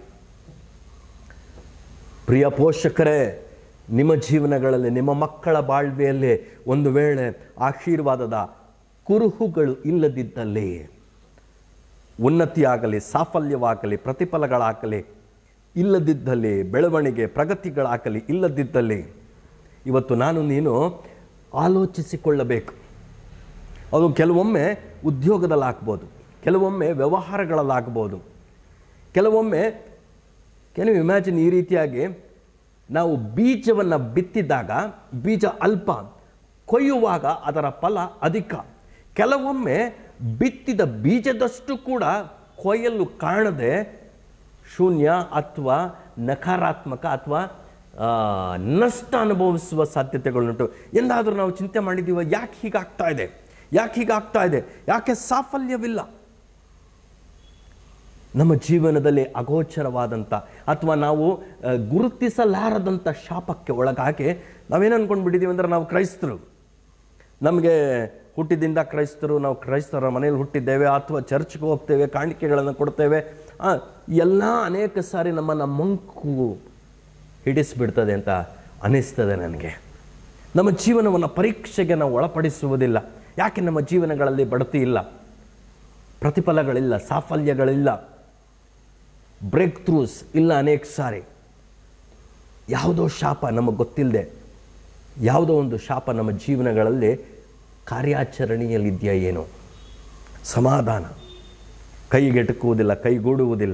ಪ್ರಿಯ ಪೋಷಕರೇ ನಿಮ್ಮ ಜೀವನಗಳಲ್ಲಿ ನಿಮ್ಮ ಮಕ್ಕಳ ಬಾಳ್ವೆಯಲ್ಲಿ ಒಂದು ವೇಳೆ ಆಶೀರ್ವಾದದ ಕುರುಹುಗಳು ಇಲ್ಲದಿದ್ದಲ್ಲಿ ಉನ್ನತಿಯಾಗಲಿ ಸಾಫಲ್ಯವಾಗಲಿ ಪ್ರತಿಫಲಗಳಾಗಲಿ ಇಲ್ಲದಿದ್ದಲ್ಲಿ ಬೆಳವಣಿಗೆ ಪ್ರಗತಿಗಳಾಗಲಿ ಇಲ್ಲದಿದ್ದಲ್ಲಿ ಇವತ್ತು ನಾನು ನೀನು ಆಲೋಚಿಸಿಕೊಳ್ಳಬೇಕು ಅದು ಕೆಲವೊಮ್ಮೆ ಉದ್ಯೋಗದಲ್ಲಾಗ್ಬೋದು ಕೆಲವೊಮ್ಮೆ ವ್ಯವಹಾರಗಳಲ್ಲಾಗ್ಬೋದು ಕೆಲವೊಮ್ಮೆ ಕೆಲವು ಇಮ್ಯಾಜಿನ್ ಈ ರೀತಿಯಾಗಿ ನಾವು ಬೀಜವನ್ನು ಬಿತ್ತಿದಾಗ ಬೀಜ ಅಲ್ಪ ಕೊಯ್ಯುವಾಗ ಅದರ ಫಲ ಅಧಿಕ ಕೆಲವೊಮ್ಮೆ ಬಿತ್ತಿದ ಬೀಜದಷ್ಟು ಕೂಡ ಕೊಯ್ಯಲು ಕಾಣದೆ ಶೂನ್ಯ ಅಥವಾ ನಕಾರಾತ್ಮಕ ಅಥವಾ ಆ, ನಷ್ಟ ಅನುಭವಿಸುವ ಸಾಧ್ಯತೆಗಳುಂಟು ಎಂದಾದರೂ ನಾವು ಚಿಂತೆ ಮಾಡಿದ್ದೀವ ಯಾಕೆ ಹೀಗಾಗ್ತಾ ಇದೆ ಯಾಕೆ ಹೀಗಾಗ್ತಾ ಇದೆ ಯಾಕೆ ಸಾಫಲ್ಯವಿಲ್ಲ ನಮ್ಮ ಜೀವನದಲ್ಲಿ ಅಗೋಚರವಾದಂಥ ಅಥವಾ ನಾವು ಆ, ಗುರುತಿಸಲಾರದಂಥ ಶಾಪಕ್ಕೆ ಒಳಗಾಗಿ ನಾವೇನು ಅಂದ್ಕೊಂಡ್ಬಿಟ್ಟಿದ್ದೀವಿ ಅಂದರೆ ನಾವು ಕ್ರೈಸ್ತರು ನಮಗೆ ಹುಟ್ಟಿದಿಂದ ಕ್ರೈಸ್ತರು ನಾವು ಕ್ರೈಸ್ತರ ಮನೆಯಲ್ಲಿ ಹುಟ್ಟಿದ್ದೇವೆ ಅಥವಾ ಚರ್ಚ್ಗೆ ಹೋಗ್ತೇವೆ ಕಾಣಿಕೆಗಳನ್ನು ಕೊಡ್ತೇವೆ ಆ, ಎಲ್ಲ ಅನೇಕ ಸಾರಿ ನಮ್ಮನ್ನು ಮಂಕು ಹಿಡಿಸ್ಬಿಡ್ತದೆ ಅಂತ ಅನಿಸ್ತದೆ ನನಗೆ ನಮ್ಮ ಜೀವನವನ್ನು ಪರೀಕ್ಷೆಗೆ ನಾವು ಒಳಪಡಿಸುವುದಿಲ್ಲ ಯಾಕೆ ನಮ್ಮ ಜೀವನಗಳಲ್ಲಿ ಬಡತಿ ಇಲ್ಲ ಪ್ರತಿಫಲಗಳಿಲ್ಲ ಸಾಫಲ್ಯಗಳಿಲ್ಲ ಬ್ರೇಕ್ ಥ್ರೂಸ್ ಇಲ್ಲ ಅನೇಕ ಸಾರಿ ಯಾವುದೋ ಶಾಪ ನಮಗೆ ಗೊತ್ತಿಲ್ಲದೆ ಯಾವುದೋ ಒಂದು ಶಾಪ ನಮ್ಮ ಜೀವನಗಳಲ್ಲಿ ಕಾರ್ಯಾಚರಣೆಯಲ್ಲಿದೆಯಾ ಏನೋ ಸಮಾಧಾನ ಕೈಗೆಟಕುವುದಿಲ್ಲ ಕೈಗೂಡುವುದಿಲ್ಲ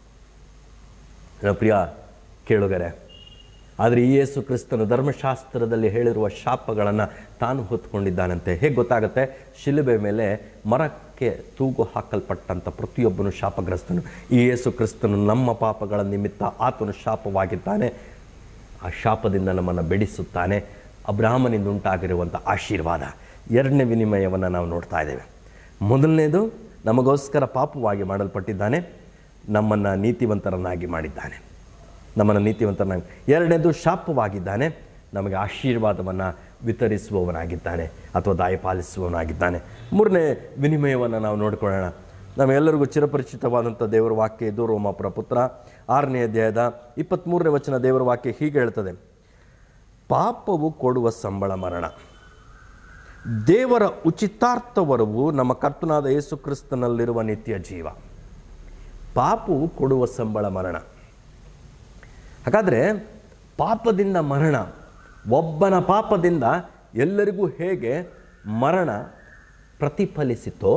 ನನ್ನ ಪ್ರಿಯ ಕೇಳುಗರೆ ಆದರೆ ಈ ಯೇಸು ಕ್ರಿಸ್ತನು ಧರ್ಮಶಾಸ್ತ್ರದಲ್ಲಿ ಹೇಳಿರುವ ಶಾಪಗಳನ್ನು ತಾನು ಹೊತ್ಕೊಂಡಿದ್ದಾನಂತೆ ಹೇಗೆ ಗೊತ್ತಾಗುತ್ತೆ ಶಿಲುಬೆ ಮೇಲೆ ಮರಕ್ಕೆ ತೂಗು ಹಾಕಲ್ಪಟ್ಟಂಥ ಪ್ರತಿಯೊಬ್ಬನು ಶಾಪಗ್ರಸ್ತನು ಈ ಯೇಸು ಕ್ರಿಸ್ತನು ನಮ್ಮ ಪಾಪಗಳ ನಿಮಿತ್ತ ಆತನು ಶಾಪವಾಗಿದ್ದಾನೆ ಆ ಶಾಪದಿಂದ ನಮ್ಮನ್ನು ಬೆಳೆಸುತ್ತಾನೆ ಅಬ್ರಾಹ್ಮನಿಂದ ಉಂಟಾಗಿರುವಂಥ ಆಶೀರ್ವಾದ ಎರಡನೇ ವಿನಿಮಯವನ್ನು ನಾವು ನೋಡ್ತಾ ಇದ್ದೇವೆ ಮೊದಲನೇದು ನಮಗೋಸ್ಕರ ಪಾಪವಾಗಿ ಮಾಡಲ್ಪಟ್ಟಿದ್ದಾನೆ ನಮ್ಮನ್ನು ನೀತಿವಂತರನ್ನಾಗಿ ಮಾಡಿದ್ದಾನೆ ನಮ್ಮನ್ನು ನೀತಿವಂತರನ್ನಾಗಿ ಎರಡನೇದು ಶಾಪವಾಗಿದ್ದಾನೆ ನಮಗೆ ಆಶೀರ್ವಾದವನ್ನು ವಿತರಿಸುವವನಾಗಿದ್ದಾನೆ ಅಥವಾ ದಾಯಪಾಲಿಸುವವನಾಗಿದ್ದಾನೆ ಮೂರನೇ ವಿನಿಮಯವನ್ನು ನಾವು ನೋಡಿಕೊಳ್ಳೋಣ ನಮ್ಮೆಲ್ಲರಿಗೂ ಚಿರಪರಿಚಿತವಾದಂಥ ದೇವರ ವಾಕ್ಯ ಇದು ರೋಮಾಪುರ ಪುತ್ರ ಆರನೇ ಅಧ್ಯಾಯದ ಇಪ್ಪತ್ತ್ಮೂರನೇ ವಚನ ದೇವರ ವಾಕ್ಯ ಹೀಗೆ ಹೇಳ್ತದೆ ಪಾಪವು ಕೊಡುವ ಸಂಬಳ ಮರಣ ದೇವರ ಉಚಿತಾರ್ಥವರವು ನಮ್ಮ ಕರ್ತನಾದ ಯೇಸು ಕ್ರಿಸ್ತನಲ್ಲಿರುವ ನಿತ್ಯ ಜೀವ ಪಾಪವು ಕೊಡುವ ಸಂಬಳ ಮರಣ ಹಾಗಾದರೆ ಪಾಪದಿಂದ ಮರಣ ಒಬ್ಬನ ಪಾಪದಿಂದ ಎಲ್ಲರಿಗೂ ಹೇಗೆ ಮರಣ ಪ್ರತಿಫಲಿಸಿತೋ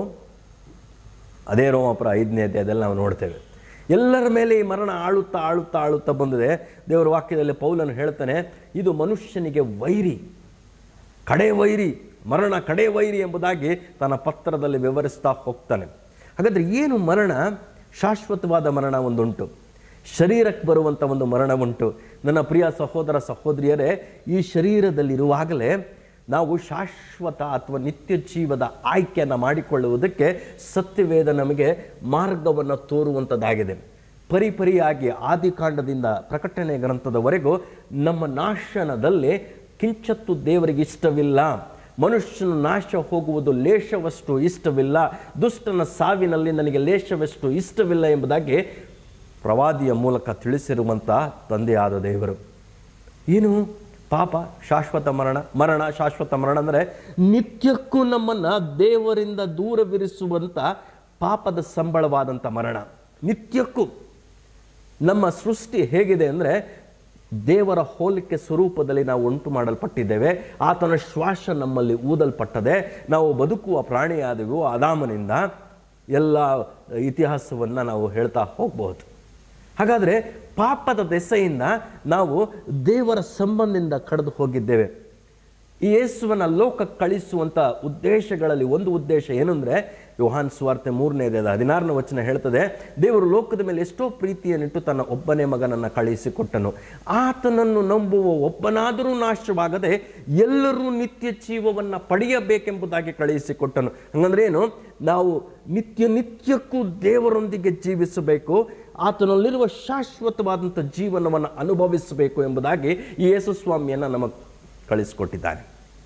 ಅದೇ ರೋಮಾಪುರ ಐದನೇ ಅಧ್ಯಾಯದಲ್ಲಿ ನಾವು ನೋಡ್ತೇವೆ ಎಲ್ಲರ ಮೇಲೆ ಈ ಮರಣ ಆಳುತ್ತಾ ಆಳುತ್ತಾ ಆಳುತ್ತಾ ಬಂದಿದೆ ದೇವರ ವಾಕ್ಯದಲ್ಲಿ ಪೌಲನು ಹೇಳ್ತಾನೆ ಇದು ಮನುಷ್ಯನಿಗೆ ವೈರಿ ಕಡೆ ವೈರಿ ಮರಣ ಕಡೆ ವೈರಿ ಎಂಬುದಾಗಿ ತನ್ನ ಪತ್ರದಲ್ಲಿ ವಿವರಿಸ್ತಾ ಹೋಗ್ತಾನೆ ಹಾಗಾದರೆ ಏನು ಮರಣ ಶಾಶ್ವತವಾದ ಮರಣ ಒಂದುಂಟು ಶರೀರಕ್ಕೆ ಬರುವಂಥ ಒಂದು ಮರಣ ಉಂಟು ನನ್ನ ಪ್ರಿಯ ಸಹೋದರ ಸಹೋದರಿಯರೇ ಈ ಶರೀರದಲ್ಲಿರುವಾಗಲೇ ನಾವು ಶಾಶ್ವತ ಅಥವಾ ನಿತ್ಯ ಜೀವದ ಆಯ್ಕೆಯನ್ನು ಮಾಡಿಕೊಳ್ಳುವುದಕ್ಕೆ ಸತ್ಯವೇದ ನಮಗೆ ಮಾರ್ಗವನ್ನು ತೋರುವಂಥದ್ದಾಗಿದೆ ಪರಿಪರಿಯಾಗಿ ಆದಿಕಾಂಡದಿಂದ ಪ್ರಕಟಣೆ ಗ್ರಂಥದವರೆಗೂ ನಮ್ಮ ನಾಶನದಲ್ಲಿ ಕಿಂಚತ್ತು ದೇವರಿಗೆ ಇಷ್ಟವಿಲ್ಲ ಮನುಷ್ಯನ ನಾಶ ಹೋಗುವುದು ಲೇಷವಷ್ಟು ಇಷ್ಟವಿಲ್ಲ ದುಷ್ಟನ ಸಾವಿನಲ್ಲಿ ನನಗೆ ಲೇಷವಷ್ಟು ಇಷ್ಟವಿಲ್ಲ ಎಂಬುದಾಗಿ ಪ್ರವಾದಿಯ ಮೂಲಕ ತಿಳಿಸಿರುವಂಥ ತಂದೆಯಾದ ದೇವರು ಏನು ಪಾಪ ಶಾಶ್ವತ ಮರಣ ಮರಣ ಶಾಶ್ವತ ಮರಣ ಅಂದರೆ ನಿತ್ಯಕ್ಕೂ ನಮ್ಮನ್ನು ದೇವರಿಂದ ದೂರವಿರಿಸುವಂಥ ಪಾಪದ ಸಂಬಳವಾದಂಥ ಮರಣ ನಿತ್ಯಕ್ಕೂ ನಮ್ಮ ಸೃಷ್ಟಿ ಹೇಗಿದೆ ಅಂದರೆ ದೇವರ ಹೋಲಿಕೆ ಸ್ವರೂಪದಲ್ಲಿ ನಾವು ಉಂಟು ಮಾಡಲ್ಪಟ್ಟಿದ್ದೇವೆ ಆತನ ಶ್ವಾಸ ನಮ್ಮಲ್ಲಿ ಊದಲ್ಪಟ್ಟದೆ ನಾವು ಬದುಕುವ ಪ್ರಾಣಿಯಾದೆವು ಅದಾಮನಿಂದ ಎಲ್ಲ ಇತಿಹಾಸವನ್ನು ನಾವು ಹೇಳ್ತಾ ಹೋಗ್ಬೋದು ಹಾಗಾದರೆ ಪಾಪದ ದೆಸೆಯಿಂದ ನಾವು ದೇವರ ಸಂಬಂಧದಿಂದ ಕಳೆದು ಹೋಗಿದ್ದೇವೆ ಈ ಯೇಸುವನ ಲೋಕಕ್ಕೆ ಕಳಿಸುವಂಥ ಉದ್ದೇಶಗಳಲ್ಲಿ ಒಂದು ಉದ್ದೇಶ ಏನು ಅಂದರೆ ಯೋಹಾನ್ ಸ್ವಾರ್ತೆ ಮೂರನೇದೇ ಹದಿನಾರನೇ ವಚನ ಹೇಳ್ತದೆ ದೇವರು ಲೋಕದ ಮೇಲೆ ಎಷ್ಟೋ ಪ್ರೀತಿಯನ್ನಿಟ್ಟು ತನ್ನ ಒಬ್ಬನೇ ಮಗನನ್ನು ಕಳಿಸಿಕೊಟ್ಟನು ಆತನನ್ನು ನಂಬುವ ಒಬ್ಬನಾದರೂ ನಾಶವಾಗದೆ ಎಲ್ಲರೂ ನಿತ್ಯ ಜೀವವನ್ನು ಪಡೆಯಬೇಕೆಂಬುದಾಗಿ ಕಳುಹಿಸಿಕೊಟ್ಟನು ಹಂಗಂದ್ರೆ ಏನು ನಾವು ನಿತ್ಯ ನಿತ್ಯಕ್ಕೂ ದೇವರೊಂದಿಗೆ ಜೀವಿಸಬೇಕು ಆತನಲ್ಲಿರುವ ಶಾಶ್ವತವಾದಂಥ ಜೀವನವನ್ನು ಅನುಭವಿಸಬೇಕು ಎಂಬುದಾಗಿ ಈ ಯೇಸು ಸ್ವಾಮಿಯನ್ನು ನಮಗೆ ಕಳಿಸಿಕೊಟ್ಟಿದ್ದಾನೆ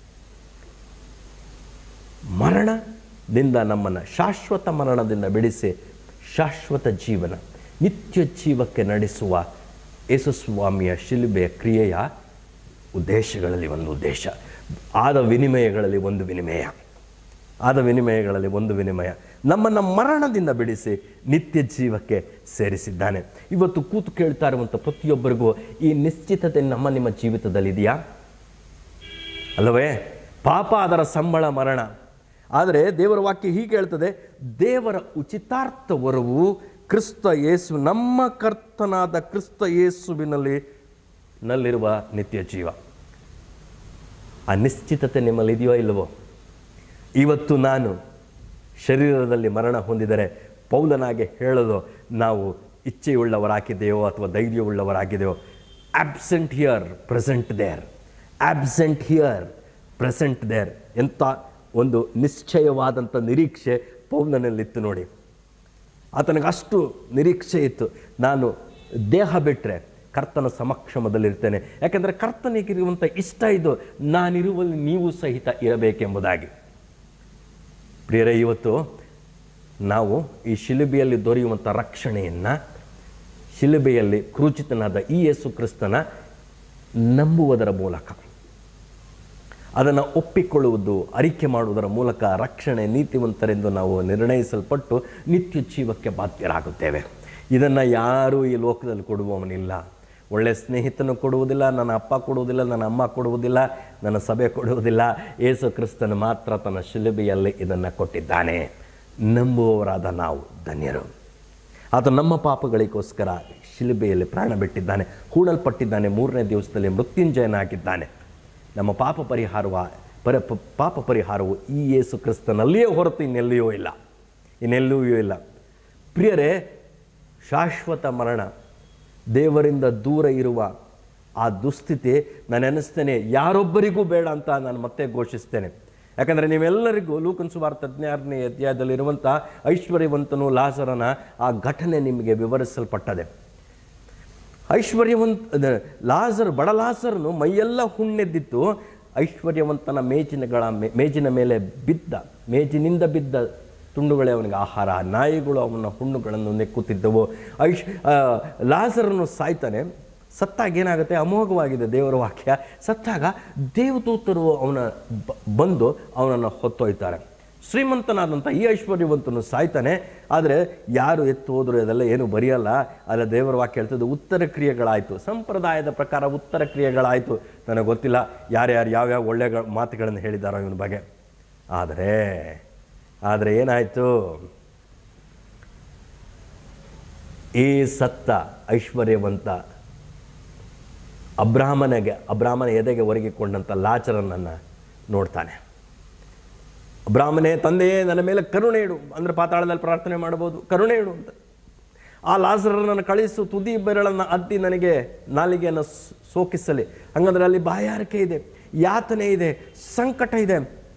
ಮರಣದಿಂದ ನಮ್ಮನ್ನು ಶಾಶ್ವತ ಮರಣದಿಂದ ಬಿಡಿಸಿ ಶಾಶ್ವತ ಜೀವನ ನಿತ್ಯ ಜೀವಕ್ಕೆ ನಡೆಸುವ ಯೇಸುಸ್ವಾಮಿಯ ಶಿಲುಬೆಯ ಕ್ರಿಯೆಯ ಉದ್ದೇಶಗಳಲ್ಲಿ ಒಂದು ಉದ್ದೇಶ ಆದ ವಿನಿಮಯಗಳಲ್ಲಿ ಒಂದು ವಿನಿಮಯ ಆದ ವಿನಿಮಯಗಳಲ್ಲಿ ಒಂದು ವಿನಿಮಯ ನಮ್ಮನ್ನು ಮರಣದಿಂದ ಬಿಡಿಸಿ ನಿತ್ಯ ಜೀವಕ್ಕೆ ಸೇರಿಸಿದ್ದಾನೆ ಇವತ್ತು ಕೂತು ಕೇಳ್ತಾ ಇರುವಂಥ ಪ್ರತಿಯೊಬ್ಬರಿಗೂ ಈ ನಿಶ್ಚಿತತೆ ನಮ್ಮ ನಿಮ್ಮ ಜೀವಿತದಲ್ಲಿದೆಯಾ ಅಲ್ಲವೇ ಪಾಪ ಅದರ ಸಂಬಳ ಮರಣ ಆದರೆ ದೇವರ ವಾಕ್ಯ ಹೀಗೆ ಹೇಳ್ತದೆ ದೇವರ ಉಚಿತಾರ್ಥ ವರವು ಕ್ರಿಸ್ತ ಯೇಸು ನಮ್ಮ ಕರ್ತನಾದ ಕ್ರಿಸ್ತ ಯೇಸುವಿನಲ್ಲಿ ನಲ್ಲಿರುವ ನಿತ್ಯ ಜೀವ ಆ ನಿಶ್ಚಿತತೆ ನಿಮ್ಮಲ್ಲಿ ಇದೆಯೋ ಇಲ್ಲವೋ ಇವತ್ತು ನಾನು ಶರೀರದಲ್ಲಿ ಮರಣ ಹೊಂದಿದರೆ ಪೌಲನಾಗೆ ಹೇಳೋದು ನಾವು ಇಚ್ಛೆಯುಳ್ಳವರಾಗಿದೆಯೋ ಅಥವಾ ಧೈರ್ಯವುಳ್ಳವರಾಗಿದೆಯೋ absent here present there absent here present there ಎಂಥ ಒಂದು ನಿಶ್ಚಯವಾದಂಥ ನಿರೀಕ್ಷೆ ಪೌಲನಲ್ಲಿತ್ತು ನೋಡಿ ಆತನಿಗೆ ಅಷ್ಟು ನಿರೀಕ್ಷೆ ಇತ್ತು ನಾನು ದೇಹ ಬಿಟ್ಟರೆ ಕರ್ತನ ಸಮಕ್ಷಮದಲ್ಲಿರ್ತೇನೆ ಯಾಕೆಂದರೆ ಕರ್ತನಿಗಿರುವಂಥ ಇಷ್ಟ ಇದು ನಾನಿರುವಲ್ಲಿ ನೀವು ಸಹಿತ ಇರಬೇಕೆಂಬುದಾಗಿ ಪ್ರಿಯರೇ ಇವತ್ತು ನಾವು ಈ ಶಿಲುಬೆಯಲ್ಲಿ ದೊರೆಯುವಂಥ ರಕ್ಷಣೆಯನ್ನು ಶಿಲುಬೆಯಲ್ಲಿ ಕ್ರೂಚಿತನಾದ ಈ ಯೇಸು ಕ್ರಿಸ್ತನ ನಂಬುವುದರ ಮೂಲಕ ಅದನ್ನು ಒಪ್ಪಿಕೊಳ್ಳುವುದು ಅರಿಕೆ ಮಾಡುವುದರ ಮೂಲಕ ರಕ್ಷಣೆ ನೀತಿವಂತರೆಂದು ನಾವು ನಿರ್ಣಯಿಸಲ್ಪಟ್ಟು ನಿತ್ಯ ಜೀವಕ್ಕೆ ಬಾಧ್ಯರಾಗುತ್ತೇವೆ ಇದನ್ನು ಯಾರೂ ಈ ಲೋಕದಲ್ಲಿ ಕೊಡುವವನಿಲ್ಲ ಒಳ್ಳೆಯ ಸ್ನೇಹಿತನು ಕೊಡುವುದಿಲ್ಲ ನನ್ನ ಅಪ್ಪ ಕೊಡುವುದಿಲ್ಲ ನನ್ನ ಅಮ್ಮ ಕೊಡುವುದಿಲ್ಲ ನನ್ನ ಸಭೆ ಕೊಡುವುದಿಲ್ಲ ಏಸು ಕ್ರಿಸ್ತನು ಮಾತ್ರ ತನ್ನ ಶಿಲುಬೆಯಲ್ಲಿ ಇದನ್ನು ಕೊಟ್ಟಿದ್ದಾನೆ ನಂಬುವವರಾದ ನಾವು ಧನ್ಯರು ಆತ ನಮ್ಮ ಪಾಪಗಳಿಗೋಸ್ಕರ ಶಿಲುಬೆಯಲ್ಲಿ ಪ್ರಾಣ ಬಿಟ್ಟಿದ್ದಾನೆ ಹೂಡಲ್ಪಟ್ಟಿದ್ದಾನೆ ಮೂರನೇ ದಿವಸದಲ್ಲಿ ಮೃತ್ಯುಂಜಯನಾಗಿದ್ದಾನೆ ನಮ್ಮ ಪಾಪ ಪರಿಹಾರವ ಪರ ಪ- ಪಾಪ ಪರಿಹಾರವು ಈ ಯೇಸು ಕ್ರಿಸ್ತನಲ್ಲಿಯೇ ಹೊರತು ಇನ್ನೆಲ್ಲಿಯೂ ಇಲ್ಲ ಇನ್ನೆಲ್ಲಿಯೂ ಇಲ್ಲ ಪ್ರಿಯರೇ ಶಾಶ್ವತ ಮರಣ ದೇವರಿಂದ ದೂರ ಇರುವ ಆ ದುಸ್ಥಿತಿ ನಾನು ಅನ್ನಿಸ್ತೇನೆ ಯಾರೊಬ್ಬರಿಗೂ ಬೇಡ ಅಂತ ನಾನು ಮತ್ತೆ ಘೋಷಿಸ್ತೇನೆ ಯಾಕಂದರೆ ನೀವೆಲ್ಲರಿಗೂ ಲೂಕನ್ ಸುವಾರ್ಥ ಹದಿನಾರನೇ ಅಧ್ಯಾಯದಲ್ಲಿರುವಂಥ ಐಶ್ವರ್ಯವಂತನು ಲಾಸರನ ಆ ಘಟನೆ ನಿಮಗೆ ವಿವರಿಸಲ್ಪಟ್ಟದೆ ಐಶ್ವರ್ಯವಂತ ಅದ- ಲಾಜರ್ ಬಡ ಲಾಜರನು ಮೈಯೆಲ್ಲ ಹುಣ್ಣೆದ್ದಿತ್ತು ಐಶ್ವರ್ಯವಂತನ ಮೇಜಿನಗಳ ಮೇ- ಮೇಜಿನ ಮೇಲೆ ಬಿದ್ದ ಮೇಜಿನಿಂದ ಬಿದ್ದ ತುಂಡುಗಳೇ ಅವನಿಗೆ ಆಹಾರ ನಾಯಿಗಳು ಅವನ ಹುಣ್ಣುಗಳನ್ನು ನೆಕ್ಕುತ್ತಿದ್ದವು ಐಶ್ ಆ, ಲಾಜರನು ಸಾಯ್ತಾನೆ ಸತ್ತಾಗ ಏನಾಗುತ್ತೆ ಅಮೋಘವಾಗಿದೆ ದೇವರ ವಾಕ್ಯ ಸತ್ತಾಗ ದೇವದೂತರು ಅವನ ಬ- ಬಂದು ಅವನನ್ನು ಹೊತ್ತೊಯ್ತಾರೆ ಶ್ರೀಮಂತನಾದಂಥ ಈ ಐಶ್ವರ್ಯವಂತನು ಸಾಯ್ತಾನೆ ಆದರೆ ಯಾರು ಎತ್ತು ಹೋದ್ರು ಅದೆಲ್ಲ ಏನು ಬರೆಯಲ್ಲ ಅಲ್ಲ ದೇವರ ವಾಕ್ಯ ಹೇಳ್ತದೆ ಉತ್ತರ ಕ್ರಿಯೆಗಳಾಯಿತು ಸಂಪ್ರದಾಯದ ಪ್ರಕಾರ ಉತ್ತರ ಕ್ರಿಯೆಗಳಾಯಿತು ನನಗೆ ಗೊತ್ತಿಲ್ಲ ಯಾರ್ಯಾರು ಯಾವ್ಯಾವ ಒಳ್ಳೆ ಮಾತುಗಳನ್ನು ಹೇಳಿದಾರೋ ಇವನ ಬಗ್ಗೆ ಆದರೆ ಆದರೆ ಏನಾಯಿತು ಈ ಸತ್ತ ಐಶ್ವರ್ಯವಂತ ಅಬ್ರಾಹ್ಮನಿಗೆ ಅಬ್ರಾಹ್ಮನ ಎದೆಗೆ ಒರಗಿಕೊಂಡಂಥ ಲಾಚರನನ್ನು ನೋಡ್ತಾನೆ ಬ್ರಾಹ್ಮಣೇ ತಂದೆಯೇ ನನ್ನ ಮೇಲೆ ಕರುಣೆ ಇಡು ಅಂದರೆ ಪಾತಾಳದಲ್ಲಿ ಪ್ರಾರ್ಥನೆ ಮಾಡ್ಬೋದು ಕರುಣೆ ಇಡು ಅಂತ ಆ ಲಾಸರನ್ನು ಕಳಿಸು ತುದಿ ಬೆರಳನ್ನು ಅದ್ದಿ ನನಗೆ ನಾಲಿಗೆಯನ್ನು ಸ್- ಸೋಕಿಸಲಿ ಹಂಗಂದ್ರೆ ಅಲ್ಲಿ ಬಾಯಾರಿಕೆ ಇದೆ ಯಾತನೆ ಇದೆ ಸಂಕಟ ಇದೆ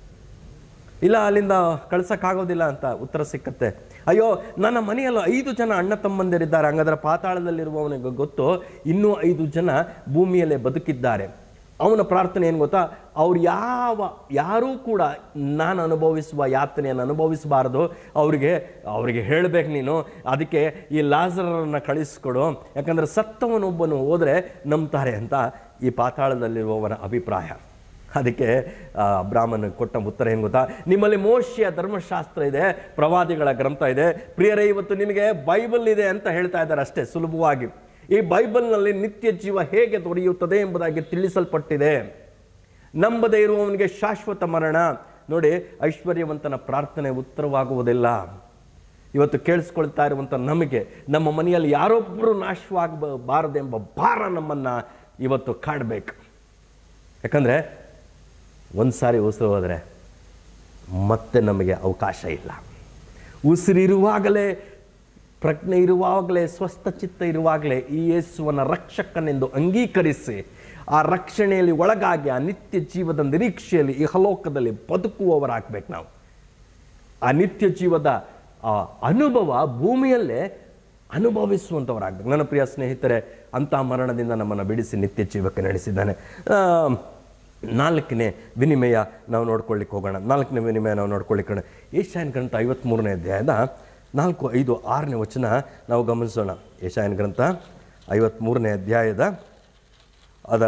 ಇಲ್ಲ ಅಲ್ಲಿಂದ ಕಳ್ಸಕ್ಕಾಗೋದಿಲ್ಲ ಅಂತ ಉತ್ತರ ಸಿಕ್ಕತ್ತೆ ಅಯ್ಯೋ ನನ್ನ ಮನೆಯಲ್ಲಿ ಐದು ಜನ ಅಣ್ಣ ತಮ್ಮಂದಿರಿದ್ದಾರೆ ಹಂಗಾದ್ರೆ ಪಾತಾಳದಲ್ಲಿರುವವನಿಗೆ ಗೊತ್ತು ಇನ್ನೂ ಐದು ಜನ ಭೂಮಿಯಲ್ಲೇ ಬದುಕಿದ್ದಾರೆ ಅವನ ಪ್ರಾರ್ಥನೆ ಏನು ಗೊತ್ತಾ ಅವ್ರು ಯಾವ ಯಾರೂ ಕೂಡ ನಾನು ಅನುಭವಿಸುವ ಯಾತನೆಯನ್ನು ಅನುಭವಿಸಬಾರ್ದು ಅವರಿಗೆ ಅವರಿಗೆ ಹೇಳಬೇಕು ನೀನು ಅದಕ್ಕೆ ಈ ಲಾಜರನ್ನು ಕಳಿಸ್ಕೊಡು ಯಾಕಂದರೆ ಸತ್ತವನೊಬ್ಬನು ಹೋದರೆ ನಂಬ್ತಾರೆ ಅಂತ ಈ ಪಾತಾಳದಲ್ಲಿರುವವನ ಅಭಿಪ್ರಾಯ ಅದಕ್ಕೆ ಆ, ಬ್ರಾಹ್ಮಣ ಕೊಟ್ಟ ಉತ್ತರ ಏನು ಗೊತ್ತಾ ನಿಮ್ಮಲ್ಲಿ ಮೋಶಿಯ ಧರ್ಮಶಾಸ್ತ್ರ ಇದೆ ಪ್ರವಾದಿಗಳ ಗ್ರಂಥ ಇದೆ ಪ್ರಿಯರೇ ಇವತ್ತು ನಿಮಗೆ ಬೈಬಲ್ ಇದೆ ಅಂತ ಹೇಳ್ತಾ ಇದ್ದಾರೆ ಅಷ್ಟೇ ಸುಲಭವಾಗಿ ಈ ಬೈಬಲ್ನಲ್ಲಿ ನಿತ್ಯ ಜೀವ ಹೇಗೆ ದೊರೆಯುತ್ತದೆ ಎಂಬುದಾಗಿ ತಿಳಿಸಲ್ಪಟ್ಟಿದೆ ನಂಬದೇ ಇರುವವನಿಗೆ ಶಾಶ್ವತ ಮರಣ ನೋಡಿ ಐಶ್ವರ್ಯವಂತನ ಪ್ರಾರ್ಥನೆ ಉತ್ತರವಾಗುವುದಿಲ್ಲ ಇವತ್ತು ಕೇಳಿಸ್ಕೊಳ್ತಾ ಇರುವಂಥ ನಮಗೆ ನಮ್ಮ ಮನೆಯಲ್ಲಿ ಯಾರೊಬ್ಬರು ನಾಶವಾಗಬಾರದೆಂಬ ಭಾರ ನಮ್ಮನ್ನು ಇವತ್ತು ಕಾಡಬೇಕು ಯಾಕಂದರೆ ಒಂದು ಸಾರಿ ಉಸಿರು ಹೋದರೆ ಮತ್ತೆ ನಮಗೆ ಅವಕಾಶ ಇಲ್ಲ ಉಸಿರಿರುವಾಗಲೇ ಪ್ರಜ್ಞೆ ಇರುವಾಗಲೇ ಸ್ವಸ್ಥ ಚಿತ್ತ ಇರುವಾಗಲೇ ಈ ಯೇಸುವನ ರಕ್ಷಕನೆಂದು ಅಂಗೀಕರಿಸಿ ಆ ರಕ್ಷಣೆಯಲ್ಲಿ ಒಳಗಾಗಿ ಆ ನಿತ್ಯ ಜೀವದ ನಿರೀಕ್ಷೆಯಲ್ಲಿ ಇಹಲೋಕದಲ್ಲಿ ಬದುಕುವವರಾಗಬೇಕು ನಾವು ಆ ನಿತ್ಯ ಜೀವದ ಆ ಅನುಭವ ಭೂಮಿಯಲ್ಲೇ ಅನುಭವಿಸುವಂಥವರಾಗಬೇಕು ನನ್ನ ಪ್ರಿಯ ಸ್ನೇಹಿತರೆ ಅಂಥ ಮರಣದಿಂದ ನಮ್ಮನ್ನು ಬಿಡಿಸಿ ನಿತ್ಯ ಜೀವಕ್ಕೆ ನಡೆಸಿದ್ದಾನೆ ಆ, ನಾಲ್ಕನೇ ವಿನಿಮಯ ನಾವು ನೋಡ್ಕೊಳ್ಳಿಕ್ಕೆ ಹೋಗೋಣ ನಾಲ್ಕನೇ ವಿನಿಮಯ ನಾವು ನೋಡ್ಕೊಳ್ಳಿಕ್ಕೆ ಹೋಗೋಣ ಏಷ್ಯಾನ್ ಗ್ರಂಥ ಐವತ್ತ್ಮೂರನೇ ಅಧ್ಯಾಯದ ನಾಲ್ಕು ಐದು ಆರನೇ ವಚನ ನಾವು ಗಮನಿಸೋಣ ಏಷ್ಯಾನ್ ಗ್ರಂಥ ಐವತ್ತ್ಮೂರನೇ ಅಧ್ಯಾಯದ ಅದರ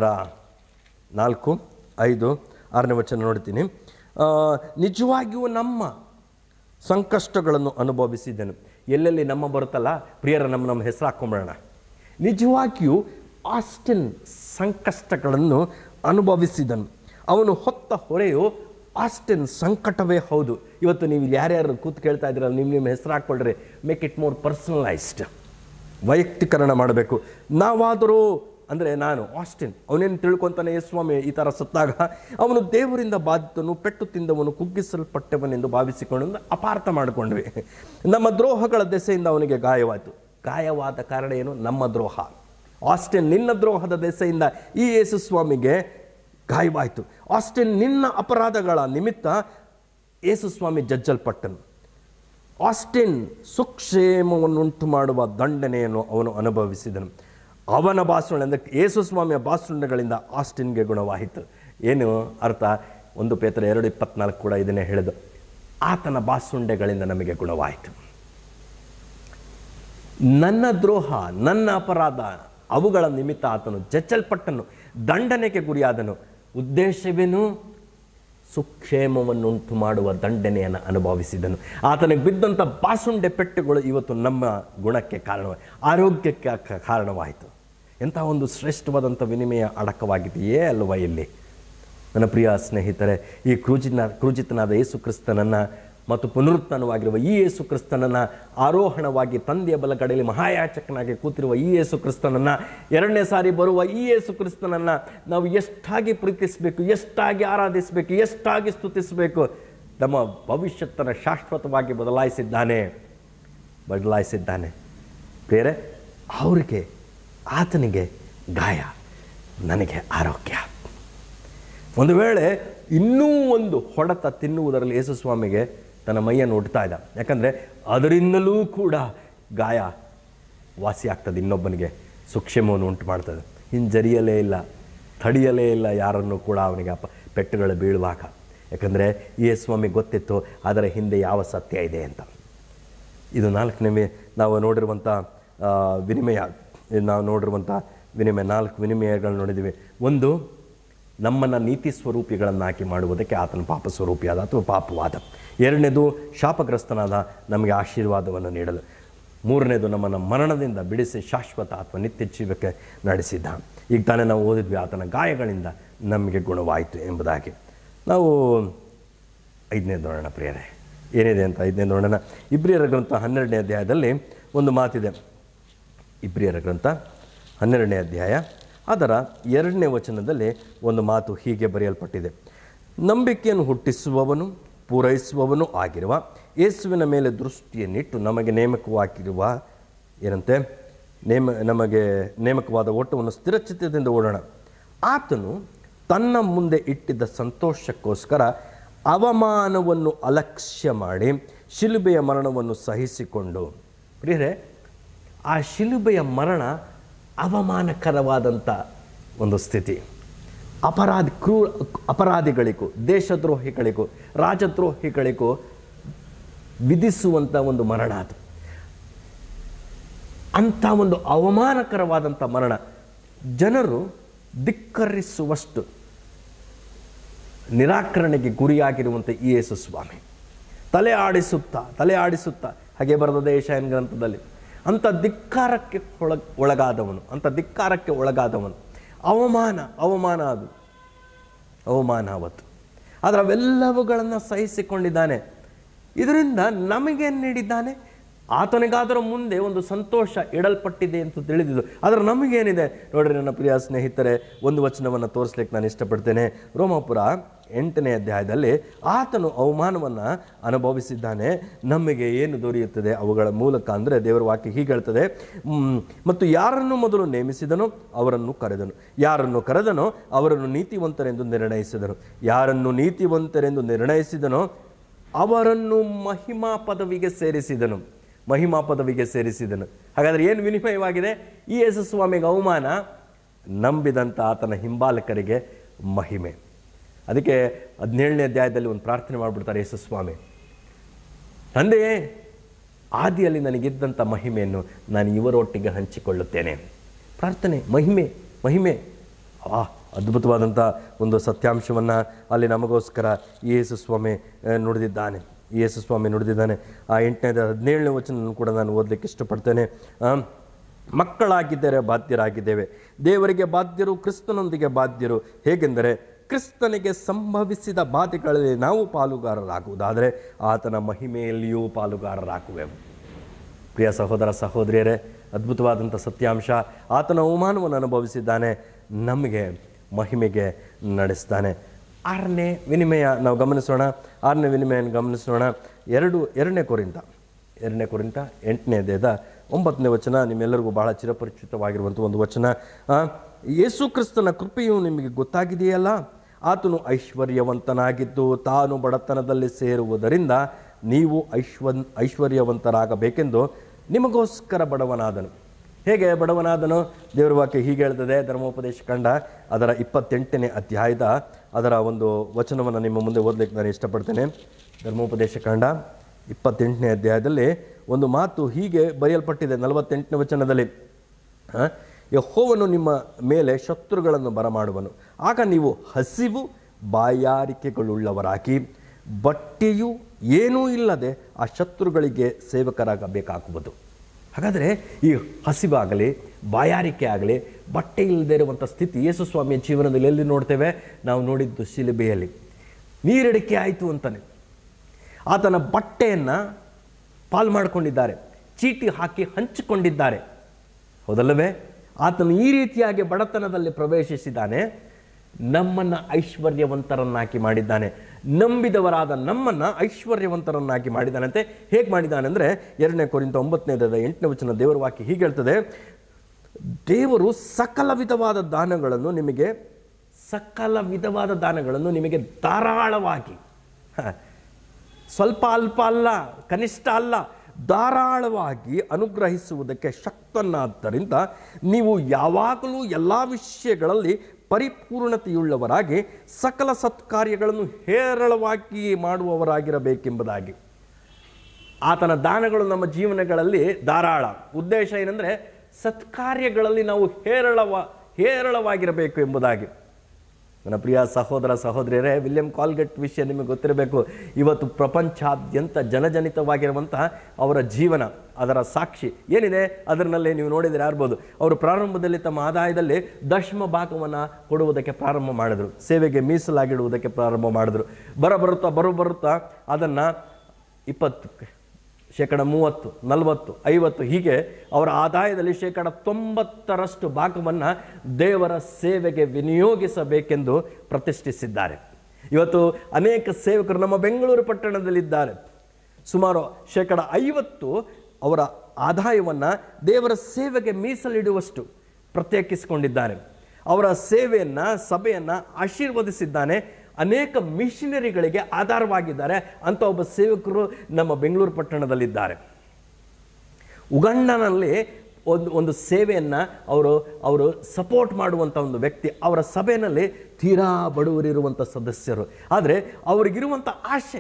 ನಾಲ್ಕು ಐದು ಆರನೇ ವಚನ ನೋಡ್ತೀನಿ ಆ, ನಿಜವಾಗಿಯೂ ನಮ್ಮ ಸಂಕಷ್ಟಗಳನ್ನು ಅನುಭವಿಸಿದೆನು ಎಲ್ಲೆಲ್ಲಿ ನಮ್ಮ ಬರುತ್ತಲ್ಲ ಪ್ರಿಯರ ನಮ್ಮ ನಮ್ಮ ಹೆಸರು ಹಾಕೊಂಬಿಡೋಣ ನಿಜವಾಗಿಯೂ ಆಸ್ಟಿನ್ ಸಂಕಷ್ಟಗಳನ್ನು ಅನುಭವಿಸಿದನು ಅವನು ಹೊತ್ತ ಹೊರೆಯು ಆಸ್ಟಿನ್ ಸಂಕಟವೇ ಹೌದು ಇವತ್ತು ನೀವು ಇಲ್ಲಿ ಯಾರ್ಯಾರು ಕೂತು ಕೇಳ್ತಾ ಇದ್ದೀರಲ್ಲ ನಿಮ್ಮ ನಿಮ್ಮ ಹೆಸರು ಹಾಕ್ಕೊಳ್ರಿ ಮೇಕ್ ಇಟ್ ಮೋರ್ ಪರ್ಸನಲೈಸ್ಡ್ ವೈಯಕ್ತೀಕರಣ ಮಾಡಬೇಕು ನಾವಾದರೂ ಅಂದರೆ ನಾನು ಆಸ್ಟಿನ್ ಅವನೇನು ತಿಳ್ಕೊತಾನೆ "ಏ ಸ್ವಾಮಿ ಈ ಥರ ಸತ್ತಾಗ ಅವನು ದೇವರಿಂದ ಬಾಧಿತನು ಪೆಟ್ಟು ತಿಂದವನು ಕುಗ್ಗಿಸಲ್ಪಟ್ಟವನೆಂದು ಭಾವಿಸಿಕೊಂಡು ಅಪಾರ್ಥ ಮಾಡಿಕೊಂಡ್ವಿ ನಮ್ಮ ದ್ರೋಹಗಳ ದೆಸೆಯಿಂದ ಅವನಿಗೆ ಗಾಯವಾಯಿತು ಗಾಯವಾದ ಕಾರಣ ಏನು ನಮ್ಮ ದ್ರೋಹ ಆಸ್ಟಿನ್ ನಿನ್ನ ದ್ರೋಹದ ದೆಸೆಯಿಂದ ಈ ಯೇಸು ಸ್ವಾಮಿಗೆ ಗಾಯವಾಯಿತು ಆಸ್ಟಿನ್ ನಿನ್ನ ಅಪರಾಧಗಳ ನಿಮಿತ್ತ ಯೇಸು ಸ್ವಾಮಿ ಜಜ್ಜಲ್ಪಟ್ಟನು ಆಸ್ಟಿನ್ ಸುಕ್ಷೇಮವನ್ನುಂಟು ಮಾಡುವ ದಂಡನೆಯನ್ನು ಅವನು ಅನುಭವಿಸಿದನು ಅವನ ಭಾಷಣ ಅಂದರೆ ಯೇಸು ಸ್ವಾಮಿಯ ಭಾಷಣಗಳಿಂದ ಆಸ್ಟಿನ್ಗೆ ಗುಣವಾಯಿತು ಏನು ಅರ್ಥ ಒಂದು ಪೇತ್ರ ಎರಡು ಇಪ್ಪತ್ನಾಲ್ಕು ಕೂಡ ಇದನ್ನೇ ಹೇಳಿದು ಆತನ ಬಾಸುಂಡೆಗಳಿಂದ ನಮಗೆ ಗುಣವಾಯಿತು ನನ್ನ ದ್ರೋಹ ನನ್ನ ಅಪರಾಧ ಅವುಗಳ ನಿಮಿತ್ತ ಆತನು ಜಚ್ಚಲ್ಪಟ್ಟನು ದಂಡನೆಗೆ ಗುರಿಯಾದನು ಉದ್ದೇಶವೇನು ಸುಕ್ಷೇಮವನ್ನುಂಟು ಮಾಡುವ ದಂಡನೆಯನ್ನು ಅನುಭವಿಸಿದನು ಆತನಿಗೆ ಬಿದ್ದಂಥ ಬಾಸುಂಡೆ ಪೆಟ್ಟುಗಳು ಇವತ್ತು ನಮ್ಮ ಗುಣಕ್ಕೆ ಕಾರಣ ಆರೋಗ್ಯಕ್ಕೆ ಕ- ಕಾರಣವಾಯಿತು ಎಂಥ ಒಂದು ಶ್ರೇಷ್ಠವಾದಂಥ ವಿನಿಮಯ ಅಡಕವಾಗಿದೆಯೇ ಅಲ್ವಾ ಇಲ್ಲಿ ನನ್ನ ಪ್ರಿಯ ಸ್ನೇಹಿತರೆ ಈ ಕ್ರೂಜಿನ ಕ್ರೂಜಿತನಾದ ಯೇಸು ಕ್ರಿಸ್ತನನ್ನು ಮತ್ತು ಪುನರುತ್ಥಾನವಾಗಿರುವ ಈ ಯೇಸು ಕ್ರಿಸ್ತನನ್ನು ಆರೋಹಣವಾಗಿ ತಂದೆಯ ಬಲಗಡೆಯಲ್ಲಿ ಮಹಾಯಾಚಕನಾಗಿ ಕೂತಿರುವ ಈ ಯೇಸು ಕ್ರಿಸ್ತನನ್ನು ಎರಡನೇ ಸಾರಿ ಬರುವ ಈ ಯೇಸು ಕ್ರಿಸ್ತನನ್ನು ನಾವು ಎಷ್ಟಾಗಿ ಪ್ರೀತಿಸಬೇಕು ಎಷ್ಟಾಗಿ ಆರಾಧಿಸಬೇಕು ಎಷ್ಟಾಗಿ ಸ್ತುತಿಸಬೇಕು ನಮ್ಮ ಭವಿಷ್ಯತ್ತನ್ನು ಶಾಶ್ವತವಾಗಿ ಬದಲಾಯಿಸಿದ್ದಾನೆ ಬದಲಾಯಿಸಿದ್ದಾನೆ ಬೇರೆ ಅವರಿಗೆ ಆತನಿಗೆ ಗಾಯ ನನಗೆ ಆರೋಗ್ಯ ಒಂದು ವೇಳೆ ಇನ್ನೂ ಒಂದು ಹೊಡೆತ ತಿನ್ನುವುದರಲ್ಲಿ ಯೇಸು ಸ್ವಾಮಿಗೆ ತನ್ನ ಮೈಯನ್ನು ಒಡ್ತಾ ಇದ್ದ ಯಾಕಂದರೆ ಅದರಿಂದಲೂ ಕೂಡ ಗಾಯ ವಾಸಿ ಆಗ್ತದೆ ಇನ್ನೊಬ್ಬನಿಗೆ ಸುಕ್ಷೇಮವನ್ನು ಉಂಟು ಮಾಡ್ತದೆ ಹಿಂಜರಿಯಲೇ ಇಲ್ಲ ತಡೆಯಲೇ ಇಲ್ಲ ಯಾರನ್ನು ಕೂಡ ಅವನಿಗೆ ಅಪ ಪೆಟ್ಟುಗಳು ಬೀಳುವಾಗ ಯಾಕಂದರೆ ಈ ಸ್ವಾಮಿ ಗೊತ್ತಿತ್ತು ಅದರ ಹಿಂದೆ ಯಾವ ಸತ್ಯ ಇದೆ ಅಂತ ಇದು ನಾಲ್ಕನೇ ಮೇ- ನಾವು ನೋಡಿರುವಂಥ ಆ, ವಿನಿಮಯ ಇದು ನಾವು ನೋಡಿರುವಂಥ ವಿನಿಮಯ ನಾಲ್ಕು ವಿನಿಮಯಗಳು ನೋಡಿದ್ದೀವಿ ಒಂದು ನಮ್ಮನ್ನು ನೀತಿ ಸ್ವರೂಪಿಗಳನ್ನಾಕಿ ಮಾಡುವುದಕ್ಕೆ ಆತನ ಪಾಪ ಸ್ವರೂಪಿಯಾದ ಅಥವಾ ಪಾಪವಾದ ಎರಡನೇದು ಶಾಪಗ್ರಸ್ತನಾದ ನಮಗೆ ಆಶೀರ್ವಾದವನ್ನು ನೀಡಲು ಮೂರನೇದು ನಮ್ಮನ್ನು ಮರಣದಿಂದ ಬಿಡಿಸಿ ಶಾಶ್ವತ ಅಥವಾ ನಿತ್ಯ ಜೀವಕ್ಕೆ ನಡೆಸಿದ್ದ ಈಗ ತಾನೇ ನಾವು ಓದಿದ್ವಿ ಆತನ ಗಾಯಗಳಿಂದ ನಮಗೆ ಗುಣವಾಯಿತು ಎಂಬುದಾಗಿ ನಾವು ಐದನೇ ನೋಡೋಣ ಪ್ರಿಯರೇ ಏನಿದೆ ಅಂತ ಐದನೇ ನೋಡೋಣ ಇಬ್ರಿಯರ ಗ್ರಂಥ ಹನ್ನೆರಡನೇ ಅಧ್ಯಾಯದಲ್ಲಿ ಒಂದು ಮಾತಿದೆ ಇಬ್ರಿಯರ ಗ್ರಂಥ ಹನ್ನೆರಡನೇ ಅಧ್ಯಾಯ ಅದರ ಎರಡನೇ ವಚನದಲ್ಲಿ ಒಂದು ಮಾತು ಹೀಗೆ ಬರೆಯಲ್ಪಟ್ಟಿದೆ ನಂಬಿಕೆಯನ್ನು ಹುಟ್ಟಿಸುವವನು ಪೂರೈಸುವವನು ಆಗಿರುವ ಯೇಸುವಿನ ಮೇಲೆ ದೃಷ್ಟಿಯನ್ನಿಟ್ಟು ನಮಗೆ ನೇಮಕವಾಗಿರುವ ಏನಂತೆ ನೇಮ ನಮಗೆ ನೇಮಕವಾದ ಓಟವನ್ನು ಸ್ಥಿರಚಿತ್ತದಿಂದ ಓಡೋಣ ಆತನು ತನ್ನ ಮುಂದೆ ಇಟ್ಟಿದ್ದ ಸಂತೋಷಕ್ಕೋಸ್ಕರ ಅವಮಾನವನ್ನು ಅಲಕ್ಷ್ಯ ಮಾಡಿ ಶಿಲುಬೆಯ ಮರಣವನ್ನು ಸಹಿಸಿಕೊಂಡು ಪ್ರಿಯರೇ ಆ ಶಿಲುಬೆಯ ಮರಣ ಅವಮಾನಕರವಾದಂಥ ಒಂದು ಸ್ಥಿತಿ ಅಪರಾಧಿ ಕ್ರೂ ಅಪರಾಧಿಗಳಿಗೂ ದೇಶದ್ರೋಹಿಗಳಿಗೂ ರಾಜದ್ರೋಹಿಗಳಿಗೂ ವಿಧಿಸುವಂಥ ಒಂದು ಮರಣ ಅದು ಅಂಥ ಒಂದು ಅವಮಾನಕರವಾದಂಥ ಮರಣ ಜನರು ಧಿಕ್ಕರಿಸುವಷ್ಟು ನಿರಾಕರಣೆಗೆ ಗುರಿಯಾಗಿರುವಂಥ ಈ ಯೇಸು ಸ್ವಾಮಿ ತಲೆ ಆಡಿಸುತ್ತಾ ತಲೆ ಆಡಿಸುತ್ತಾ ಹಾಗೆ ಬರೆದದೆ ಏಷಾಯನ್ ಗ್ರಂಥದಲ್ಲಿ ಅಂಥ ಧಿಕ್ಕಾರಕ್ಕೆ ಒಳ ಒಳಗಾದವನು ಅಂಥ ಧಿಕ್ಕಾರಕ್ಕೆ ಒಳಗಾದವನು ಅವಮಾನ ಅವಮಾನ ಅದು ಅವಮಾನ ಅವತ್ತು ಆದರೆ ಅವೆಲ್ಲವುಗಳನ್ನು ಸಹಿಸಿಕೊಂಡಿದ್ದಾನೆ ಇದರಿಂದ ನಮಗೇನು ನೀಡಿದ್ದಾನೆ ಆತನಿಗಾದರ ಮುಂದೆ ಒಂದು ಸಂತೋಷ ಇಡಲ್ಪಟ್ಟಿದೆ ಅಂತ ತಿಳಿದಿದ್ದು ಆದರೆ ನಮಗೇನಿದೆ ನೋಡ್ರಿ ನನ್ನ ಪ್ರಿಯ ಸ್ನೇಹಿತರೆ ಒಂದು ವಚನವನ್ನು ತೋರಿಸ್ಲಿಕ್ಕೆ ನಾನು ಇಷ್ಟಪಡ್ತೇನೆ ರೋಮಾಪುರ ಎಂಟನೇ ಅಧ್ಯಾಯದಲ್ಲಿ ಆತನು ಅವಮಾನವನ್ನು ಅನುಭವಿಸಿದ್ದಾನೆ ನಮಗೆ ಏನು ದೊರೆಯುತ್ತದೆ ಅವುಗಳ ಮೂಲಕ ಅಂದರೆ ದೇವರ ವಾಕ್ಯ ಹೀಗೆ ಹೇಳ್ತದೆ ಮ್, ಮತ್ತು ಯಾರನ್ನು ಮೊದಲು ನೇಮಿಸಿದನೋ ಅವರನ್ನು ಕರೆದನು ಯಾರನ್ನು ಕರೆದನೋ ಅವರನ್ನು ನೀತಿವಂತರೆಂದು ನಿರ್ಣಯಿಸಿದನು ಯಾರನ್ನು ನೀತಿವಂತರೆಂದು ನಿರ್ಣಯಿಸಿದನೋ ಅವರನ್ನು ಮಹಿಮಾ ಪದವಿಗೆ ಸೇರಿಸಿದನು ಮಹಿಮಾ ಪದವಿಗೆ ಸೇರಿಸಿದನು ಹಾಗಾದರೆ ಏನು ವಿನಿಮಯವಾಗಿದೆ ಈ ಯೇಸು ಸ್ವಾಮಿಗೆ ಅವಮಾನ ನಂಬಿದಂಥ ಆತನ ಹಿಂಬಾಲಕರಿಗೆ ಮಹಿಮೆ ಅದಕ್ಕೆ ಹದಿನೇಳನೇ ಅಧ್ಯಾಯದಲ್ಲಿ ಒಂದು ಪ್ರಾರ್ಥನೆ ಮಾಡಿಬಿಡ್ತಾರೆ ಯೇಸು ಸ್ವಾಮಿ ತಂದೆಯೇ ಆದಿಯಲ್ಲಿ ನನಗಿದ್ದಂಥ ಮಹಿಮೆಯನ್ನು ನಾನು ಇವರೊಟ್ಟಿಗೆ ಹಂಚಿಕೊಳ್ಳುತ್ತೇನೆ ಪ್ರಾರ್ಥನೆ ಮಹಿಮೆ ಮಹಿಮೆ ಆ ಅದ್ಭುತವಾದಂಥ ಒಂದು ಸತ್ಯಾಂಶವನ್ನು ಅಲ್ಲಿ ನಮಗೋಸ್ಕರ ಯೇಸು ಸ್ವಾಮಿ ಆ, ನುಡಿದಿದ್ದಾನೆ ಯೇಸು ಸ್ವಾಮಿ ನುಡಿದಿದ್ದಾನೆ ಆ ಎಂಟನೇ ಹದಿನೇಳನೇ ವಚನ ಕೂಡ ನಾನು ಓದಲಿಕ್ಕೆ ಇಷ್ಟಪಡ್ತೇನೆ ಆ, ಮಕ್ಕಳಾಗಿದ್ದರೆ ಬಾಧ್ಯರಾಗಿದ್ದೇವೆ ದೇವರಿಗೆ ಬಾಧ್ಯರು ಕ್ರಿಸ್ತನೊಂದಿಗೆ ಬಾಧ್ಯರು ಹೇಗೆಂದರೆ ಕ್ರಿಸ್ತನಿಗೆ ಸಂಭವಿಸಿದ ಬಾಧೆಗಳಲ್ಲಿ ನಾವು ಪಾಲುಗಾರರಾಗುವುದಾದರೆ ಆತನ ಮಹಿಮೆಯಲ್ಲಿಯೂ ಪಾಲುಗಾರರಾಗುವೆವು ಪ್ರಿಯ ಸಹೋದರ ಸಹೋದರಿಯರೇ ಅದ್ಭುತವಾದಂಥ ಸತ್ಯಾಂಶ ಆತನ ಅವಮಾನವನ್ನು ಅನುಭವಿಸಿದ್ದಾನೆ ನಮಗೆ ಮಹಿಮೆಗೆ ನಡೆಸ್ತಾನೆ ಆರನೇ ವಿನಿಮಯ ನಾವು ಗಮನಿಸೋಣ ಆರನೇ ವಿನಿಮಯ ಗಮನಿಸೋಣ ಎರಡು ಎರಡನೇ ಕೊರಿಂತ ಎರಡನೇ ಕೊರಿಂತ ಎಂಟನೇ ಅಧ್ಯಾಯದ ಒಂಬತ್ತನೇ ವಚನ ನಿಮ್ಮೆಲ್ಲರಿಗೂ ಬಹಳ ಚಿರಪರಿಚಿತವಾಗಿರುವಂಥ ಒಂದು ವಚನ ಆ, ಯೇಸು ಕ್ರಿಸ್ತನ ಕೃಪೆಯು ನಿಮಗೆ ಗೊತ್ತಾಗಿದೆಯಲ್ಲ ಆತನು ಐಶ್ವರ್ಯವಂತನಾಗಿದ್ದು ತಾನು ಬಡತನದಲ್ಲಿ ಸೇರುವುದರಿಂದ ನೀವು ಐಶ್ವನ್ ಐಶ್ವರ್ಯವಂತರಾಗಬೇಕೆಂದು ನಿಮಗೋಸ್ಕರ ಬಡವನಾದನು ಹೇಗೆ ಬಡವನಾದನು ದೇವರ ವಾಕ್ಯ ಹೀಗೆ ಹೇಳ್ತದೆ ಧರ್ಮೋಪದೇಶ ಕಂಡ ಅದರ ಇಪ್ಪತ್ತೆಂಟನೇ ಅಧ್ಯಾಯದ ಅದರ ಒಂದು ವಚನವನ್ನು ನಿಮ್ಮ ಮುಂದೆ ಓದಲಿಕ್ಕೆ ನಾನು ಇಷ್ಟಪಡ್ತೇನೆ ಧರ್ಮೋಪದೇಶ ಕಂಡ ಇಪ್ಪತ್ತೆಂಟನೇ ಅಧ್ಯಾಯದಲ್ಲಿ ಒಂದು ಮಾತು ಹೀಗೆ ಬರೆಯಲ್ಪಟ್ಟಿದೆ ನಲವತ್ತೆಂಟನೇ ವಚನದಲ್ಲಿ ಆ, ಯೆಹೋವನು ನಿಮ್ಮ ಮೇಲೆ ಶತ್ರುಗಳನ್ನು ಬರಮಾಡುವನು ಆಗ ನೀವು ಹಸಿವು ಬಾಯಾರಿಕೆಗಳುಳ್ಳವರಾಗಿ ಬಟ್ಟೆಯೂ ಏನೂ ಇಲ್ಲದೆ ಆ ಶತ್ರುಗಳಿಗೆ ಸೇವಕರಾಗಬೇಕಾಗುವುದು ಹಾಗಾದರೆ ಈ ಹಸಿವಾಗಲಿ ಬಾಯಾರಿಕೆ ಆಗಲಿ ಬಟ್ಟೆ ಇಲ್ಲದೆ ಇರುವಂಥ ಸ್ಥಿತಿ ಯೇಸು ಸ್ವಾಮಿಯ ಜೀವನದಲ್ಲಿ ಎಲ್ಲಿ ನೋಡ್ತೇವೆ ನಾವು ನೋಡಿದ್ದು ಶಿಲುಬೆಯಲ್ಲಿ ನೀರಡಿಕೆ ಆಯಿತು ಅಂತಾನೆ ಆತನ ಬಟ್ಟೆಯನ್ನು ಪಾಲು ಮಾಡಿಕೊಂಡಿದ್ದಾರೆ ಚೀಟಿ ಹಾಕಿ ಹಂಚಿಕೊಂಡಿದ್ದಾರೆ ಹೌದಲ್ಲವೇ ಆತನು ಈ ರೀತಿಯಾಗಿ ಬಡತನದಲ್ಲಿ ಪ್ರವೇಶಿಸಿದ್ದಾನೆ ನಮ್ಮನ್ನು ಐಶ್ವರ್ಯವಂತರನ್ನಾಕಿ ಮಾಡಿದ್ದಾನೆ ನಂಬಿದವರಾದ ನಮ್ಮನ್ನು ಐಶ್ವರ್ಯವಂತರನ್ನಾಗಿ ಮಾಡಿದ್ದಾನಂತೆ ಹೇಗೆ ಮಾಡಿದ್ದಾನೆ ಅಂದರೆ ಎರಡನೇ ಕೊರಿಂತ ಒಂಬತ್ತನೇದಾದ ಎಂಟನೇ ವಚನ ದೇವರ ವಾಕ್ಯ ಹೀಗೆ ಹೇಳ್ತದೆ ದೇವರು ಸಕಲ ವಿಧವಾದ ದಾನಗಳನ್ನು ನಿಮಗೆ ಸಕಲ ವಿಧವಾದ ದಾನಗಳನ್ನು ನಿಮಗೆ ಧಾರಾಳವಾಗಿ ಹ, ಸ್ವಲ್ಪ ಅಲ್ಪ ಅಲ್ಲ ಕನಿಷ್ಠ ಅಲ್ಲ ಧಾರಾಳವಾಗಿ ಅನುಗ್ರಹಿಸುವುದಕ್ಕೆ ಶಕ್ತನಾದ್ದರಿಂದ ನೀವು ಯಾವಾಗಲೂ ಎಲ್ಲ ವಿಷಯಗಳಲ್ಲಿ ಪರಿಪೂರ್ಣತೆಯುಳ್ಳವರಾಗಿ ಸಕಲ ಸತ್ಕಾರ್ಯಗಳನ್ನು ಹೇರಳವಾಗಿ ಮಾಡುವವರಾಗಿರಬೇಕೆಂಬುದಾಗಿ ಆತನ ದಾನಗಳು ನಮ್ಮ ಜೀವನಗಳಲ್ಲಿ ಧಾರಾಳ ಉದ್ದೇಶ ಏನಂದರೆ ಸತ್ಕಾರ್ಯಗಳಲ್ಲಿ ನಾವು ಹೇರಳವ ಹೇರಳವಾಗಿರಬೇಕು ಎಂಬುದಾಗಿ ನನ್ನ ಪ್ರಿಯ ಸಹೋದರ ಸಹೋದರಿಯರೇ ವಿಲಿಯಂ ಕಾಲ್ಗೆಟ್ ವಿಷಯ ನಿಮಗೆ ಗೊತ್ತಿರಬೇಕು ಇವತ್ತು ಪ್ರಪಂಚಾದ್ಯಂತ ಜನಜನಿತವಾಗಿರುವಂತಹ ಅವರ ಜೀವನ ಅದರ ಸಾಕ್ಷಿ ಏನಿದೆ ಅದರಲ್ಲಿ ನೀವು ನೋಡಿದರೆ ಯಾರ್ಬೋದು ಅವರು ಪ್ರಾರಂಭದಲ್ಲಿ ತಮ್ಮ ಆದಾಯದಲ್ಲಿ ದಶಮ ಭಾಗವನ್ನು ಕೊಡುವುದಕ್ಕೆ ಪ್ರಾರಂಭ ಮಾಡಿದ್ರು ಸೇವೆಗೆ ಮೀಸಲಾಗಿಡುವುದಕ್ಕೆ ಪ್ರಾರಂಭ ಮಾಡಿದ್ರು ಬರ ಬರುತ್ತಾ ಬರೋ ಬರುತ್ತಾ ಅದನ್ನು ಇಪ್ಪತ್ತು ಶೇಕಡ ಮೂವತ್ತು ನಲವತ್ತು ಐವತ್ತು ಹೀಗೆ ಅವರ ಆದಾಯದಲ್ಲಿ ಶೇಕಡ ತೊಂಬತ್ತರಷ್ಟು ಭಾಗವನ್ನು ದೇವರ ಸೇವೆಗೆ ವಿನಿಯೋಗಿಸಬೇಕೆಂದು ಪ್ರತಿಷ್ಠಿಸಿದ್ದಾರೆ ಇವತ್ತು ಅನೇಕ ಸೇವಕರು ನಮ್ಮ ಬೆಂಗಳೂರು ಪಟ್ಟಣದಲ್ಲಿದ್ದಾರೆ ಸುಮಾರು ಶೇಕಡ ಐವತ್ತು ಅವರ ಆದಾಯವನ್ನು ದೇವರ ಸೇವೆಗೆ ಮೀಸಲಿಡುವಷ್ಟು ಪ್ರತ್ಯೇಕಿಸಿಕೊಂಡಿದ್ದಾರೆ ಅವರ ಸೇವೆಯನ್ನು ಸಭೆಯನ್ನು ಆಶೀರ್ವದಿಸಿದ್ದಾನೆ ಅನೇಕ ಮಿಷನರಿಗಳಿಗೆ ಆಧಾರವಾಗಿದ್ದಾರೆ ಅಂತ ಒಬ್ಬ ಸೇವಕರು ನಮ್ಮ ಬೆಂಗಳೂರು ಪಟ್ಟಣದಲ್ಲಿದ್ದಾರೆ ಉಗಂಡನಲ್ಲಿ ಒಂದು ಒಂದು ಸೇವೆಯನ್ನು ಅವರು ಅವರು ಸಪೋರ್ಟ್ ಮಾಡುವಂಥ ಒಂದು ವ್ಯಕ್ತಿ ಅವರ ಸಭೆಯಲ್ಲಿ ತೀರಾ ಬಡವರಿರುವಂಥ ಸದಸ್ಯರು ಆದರೆ ಅವರಿಗಿರುವಂಥ ಆಶೆ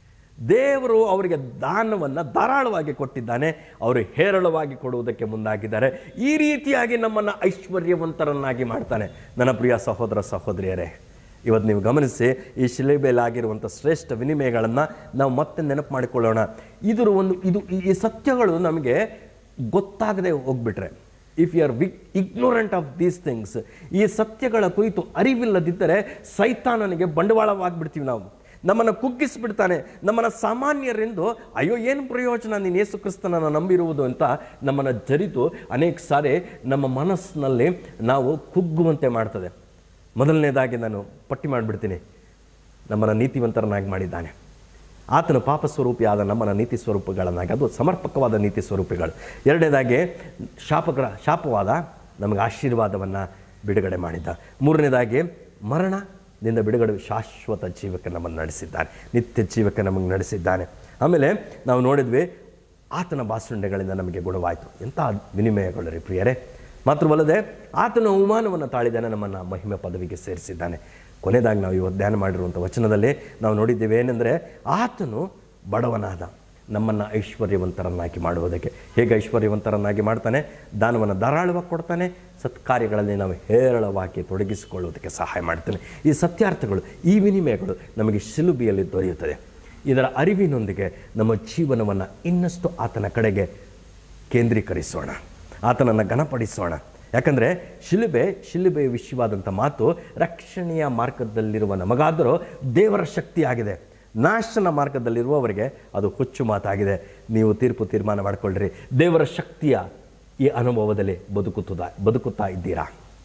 ದೇವರು ಅವರಿಗೆ ದಾನವನ್ನು ಧಾರಾಳವಾಗಿ ಕೊಟ್ಟಿದ್ದಾನೆ ಅವರು ಹೇರಳವಾಗಿ ಕೊಡುವುದಕ್ಕೆ ಮುಂದಾಗಿದ್ದಾರೆ ಈ ರೀತಿಯಾಗಿ ನಮ್ಮನ್ನು ಐಶ್ವರ್ಯವಂತರನ್ನಾಗಿ ಮಾಡ್ತಾನೆ ನನ್ನ ಪ್ರಿಯ ಸಹೋದರ ಸಹೋದರಿಯರೇ ಇವತ್ತು ನೀವು ಗಮನಿಸಿ ಈ ಶಿಲೆಬೇಲೆ ಆಗಿರುವಂಥ ಶ್ರೇಷ್ಠ ವಿನಿಮಯಗಳನ್ನು ನಾವು ಮತ್ತೆ ನೆನಪು ಮಾಡಿಕೊಳ್ಳೋಣ ಇದ್ರ ಒಂದು ಇದು ಈ ಈ ಸತ್ಯಗಳು ನಮಗೆ ಗೊತ್ತಾಗದೆ ಹೋಗ್ಬಿಟ್ರೆ if you are weak ignorant of these things ಈ ಸತ್ಯಗಳ ಕುರಿತು ಅರಿವಿಲ್ಲದಿದ್ದರೆ ಸೈತಾನನಿಗೆ ಬಂಡವಾಳವಾಗ್ಬಿಡ್ತೀವಿ ನಾವು ನಮ್ಮನ್ನು ಕುಗ್ಗಿಸ್ಬಿಡ್ತಾನೆ ನಮ್ಮನ್ನು ಸಾಮಾನ್ಯರೆಂದು ಅಯ್ಯೋ ಏನು ಪ್ರಯೋಜನ ನೀನು ಯೇಸು ಕ್ರಿಸ್ತನನ್ನು ನಂಬಿರುವುದು ಅಂತ ನಮ್ಮನ್ನು ಜರಿದು ಅನೇಕ ಸಾರಿ ನಮ್ಮ ಮನಸ್ಸಿನಲ್ಲಿ ನಾವು ಕುಗ್ಗುವಂತೆ ಮಾಡ್ತದೆ ಮೊದಲನೇದಾಗಿ ನಾನು ಪಟ್ಟಿ ಮಾಡಿಬಿಡ್ತೀನಿ ನಮ್ಮನ್ನು ನೀತಿವಂತರನ್ನಾಗಿ ಮಾಡಿದ್ದಾನೆ ಆತನ ಪಾಪ ಸ್ವರೂಪಿಯಾದ ನಮ್ಮನ್ನ ನೀತಿ ಸ್ವರೂಪಗಳನ್ನಾಗಿ ಅದು ಸಮರ್ಪಕವಾದ ನೀತಿ ಸ್ವರೂಪಿಗಳು ಎರಡನೇದಾಗಿ ಶಾಪಗಳ ಶಾಪವಾದ ನಮಗೆ ಆಶೀರ್ವಾದವನ್ನು ಬಿಡುಗಡೆ ಮಾಡಿದ್ದ ಮೂರನೇದಾಗಿ ಮರಣದಿಂದ ಬಿಡುಗಡೆ ಶಾಶ್ವತ ಜೀವಕ್ಕೆ ನಮ್ಮನ್ನು ನಡೆಸಿದ್ದಾನೆ ನಿತ್ಯ ಜೀವಕ್ಕೆ ನಮಗೆ ನಡೆಸಿದ್ದಾನೆ ಆಮೇಲೆ ನಾವು ನೋಡಿದ್ವಿ ಆತನ ಬಾಸುಂಡೆಗಳಿಂದ ನಮಗೆ ಗುಣವಾಯಿತು ಎಂಥ ವಿನಿಮಯಗಳು ರೀ ಪ್ರಿಯರೇ ಮಾತ್ರವಲ್ಲದೆ ಆತನ ಅವಮಾನವನ್ನು ತಾಳಿದಾನೆ ನಮ್ಮನ್ನು ಮಹಿಮೆ ಪದವಿಗೆ ಸೇರಿಸಿದ್ದಾನೆ ಕೊನೆಯದಾಗಿ ನಾವು ಇವತ್ತು ಧ್ಯಾನ ಮಾಡಿರುವಂಥ ವಚನದಲ್ಲಿ ನಾವು ನೋಡಿದ್ದೇವೆ ಏನೆಂದರೆ ಆತನು ಬಡವನಾದ ನಮ್ಮನ್ನು ಐಶ್ವರ್ಯವಂತರನ್ನಾಗಿ ಮಾಡುವುದಕ್ಕೆ ಹೇಗೆ ಐಶ್ವರ್ಯವಂತರನ್ನಾಗಿ ಮಾಡ್ತಾನೆ ದಾನವನ್ನು ಧಾರಾಳವಾಗಿ ಕೊಡ್ತಾನೆ ಸತ್ಕಾರ್ಯಗಳಲ್ಲಿ ನಾವು ಹೇರಳವಾಗಿ ತೊಡಗಿಸಿಕೊಳ್ಳುವುದಕ್ಕೆ ಸಹಾಯ ಮಾಡ್ತಾನೆ ಈ ಸತ್ಯಾರ್ಥಗಳು ಈ ವಿನಿಮಯಗಳು ನಮಗೆ ಶಿಲುಬಿಯಲ್ಲಿ ದೊರೆಯುತ್ತದೆ ಇದರ ಅರಿವಿನೊಂದಿಗೆ ನಮ್ಮ ಜೀವನವನ್ನು ಇನ್ನಷ್ಟು ಆತನ ಕಡೆಗೆ ಕೇಂದ್ರೀಕರಿಸೋಣ ಆತನನ್ನು ಘನಪಡಿಸೋಣ ಯಾಕಂದರೆ ಶಿಲುಬೆ ಶಿಲುಬೆಯ ವಿಷಯವಾದಂಥ ಮಾತು ರಕ್ಷಣೆಯ ಮಾರ್ಗದಲ್ಲಿರುವ ನಮಗಾದರೂ ದೇವರ ಶಕ್ತಿಯಾಗಿದೆ ನಾಶನ ಮಾರ್ಗದಲ್ಲಿರುವವರಿಗೆ ಅದು ಹುಚ್ಚು ಮಾತಾಗಿದೆ ನೀವು ತೀರ್ಪು ತೀರ್ಮಾನ ಮಾಡಿಕೊಳ್ಳ್ರಿ ದೇವರ ಶಕ್ತಿಯ ಈ ಅನುಭವದಲ್ಲಿ ಬದುಕುತ್ತದ ಬದುಕುತ್ತಾ ಇದ್ದೀರಾ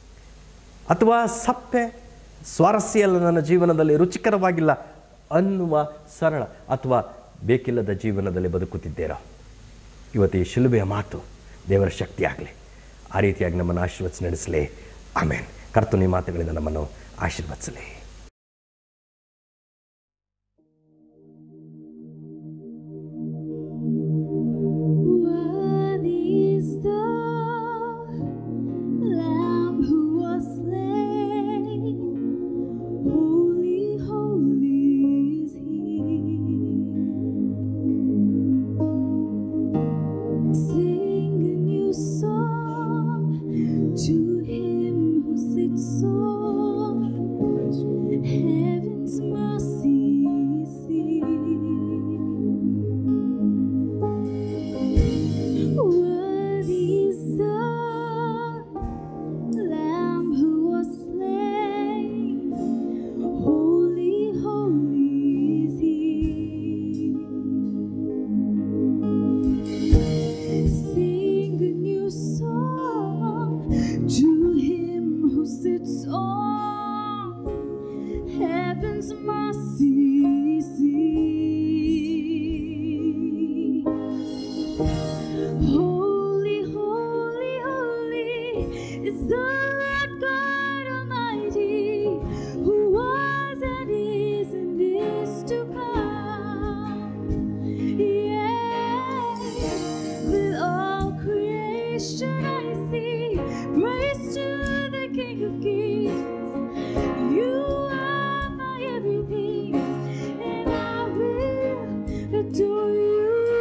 ಅಥವಾ ಸಪ್ಪೆ ಸ್ವಾರಸ್ಯ ಎಲ್ಲ ನನ್ನ ಜೀವನದಲ್ಲಿ ರುಚಿಕರವಾಗಿಲ್ಲ ಅನ್ನುವ ಸರಳ ಅಥವಾ ಬೇಕಿಲ್ಲದ ಜೀವನದಲ್ಲಿ ಬದುಕುತ್ತಿದ್ದೀರಾ ಇವತ್ತು ಈ ಶಿಲುಬೆಯ ಮಾತು ದೇವರ ಶಕ್ತಿಯಾಗಲಿ ಆ ರೀತಿಯಾಗಿ ನಮ್ಮನ್ನು ಆಶೀರ್ವದಿಸಿ ನಡೆಸಲಿ ಆಮೇನ್ ಕರ್ತನು ಈ ಮಾತುಗಳಿಂದ ನಮ್ಮನ್ನು ಆಶೀರ್ವದಿಸಲಿ Worthy is the Lamb who was slain. Holy, holy is He. Sing a new song to Him who sits on heaven's mercy seat. Worthy is the Lamb who was slain. Holy, holy is He. Sing a new song to Him who sits on heaven's mercy seat. Holy, holy, holy is the Lord God Almighty, who was and is and is to come. Yeah, with all creation I see, praise to the King of Kings. You are my everything, and I will adore you.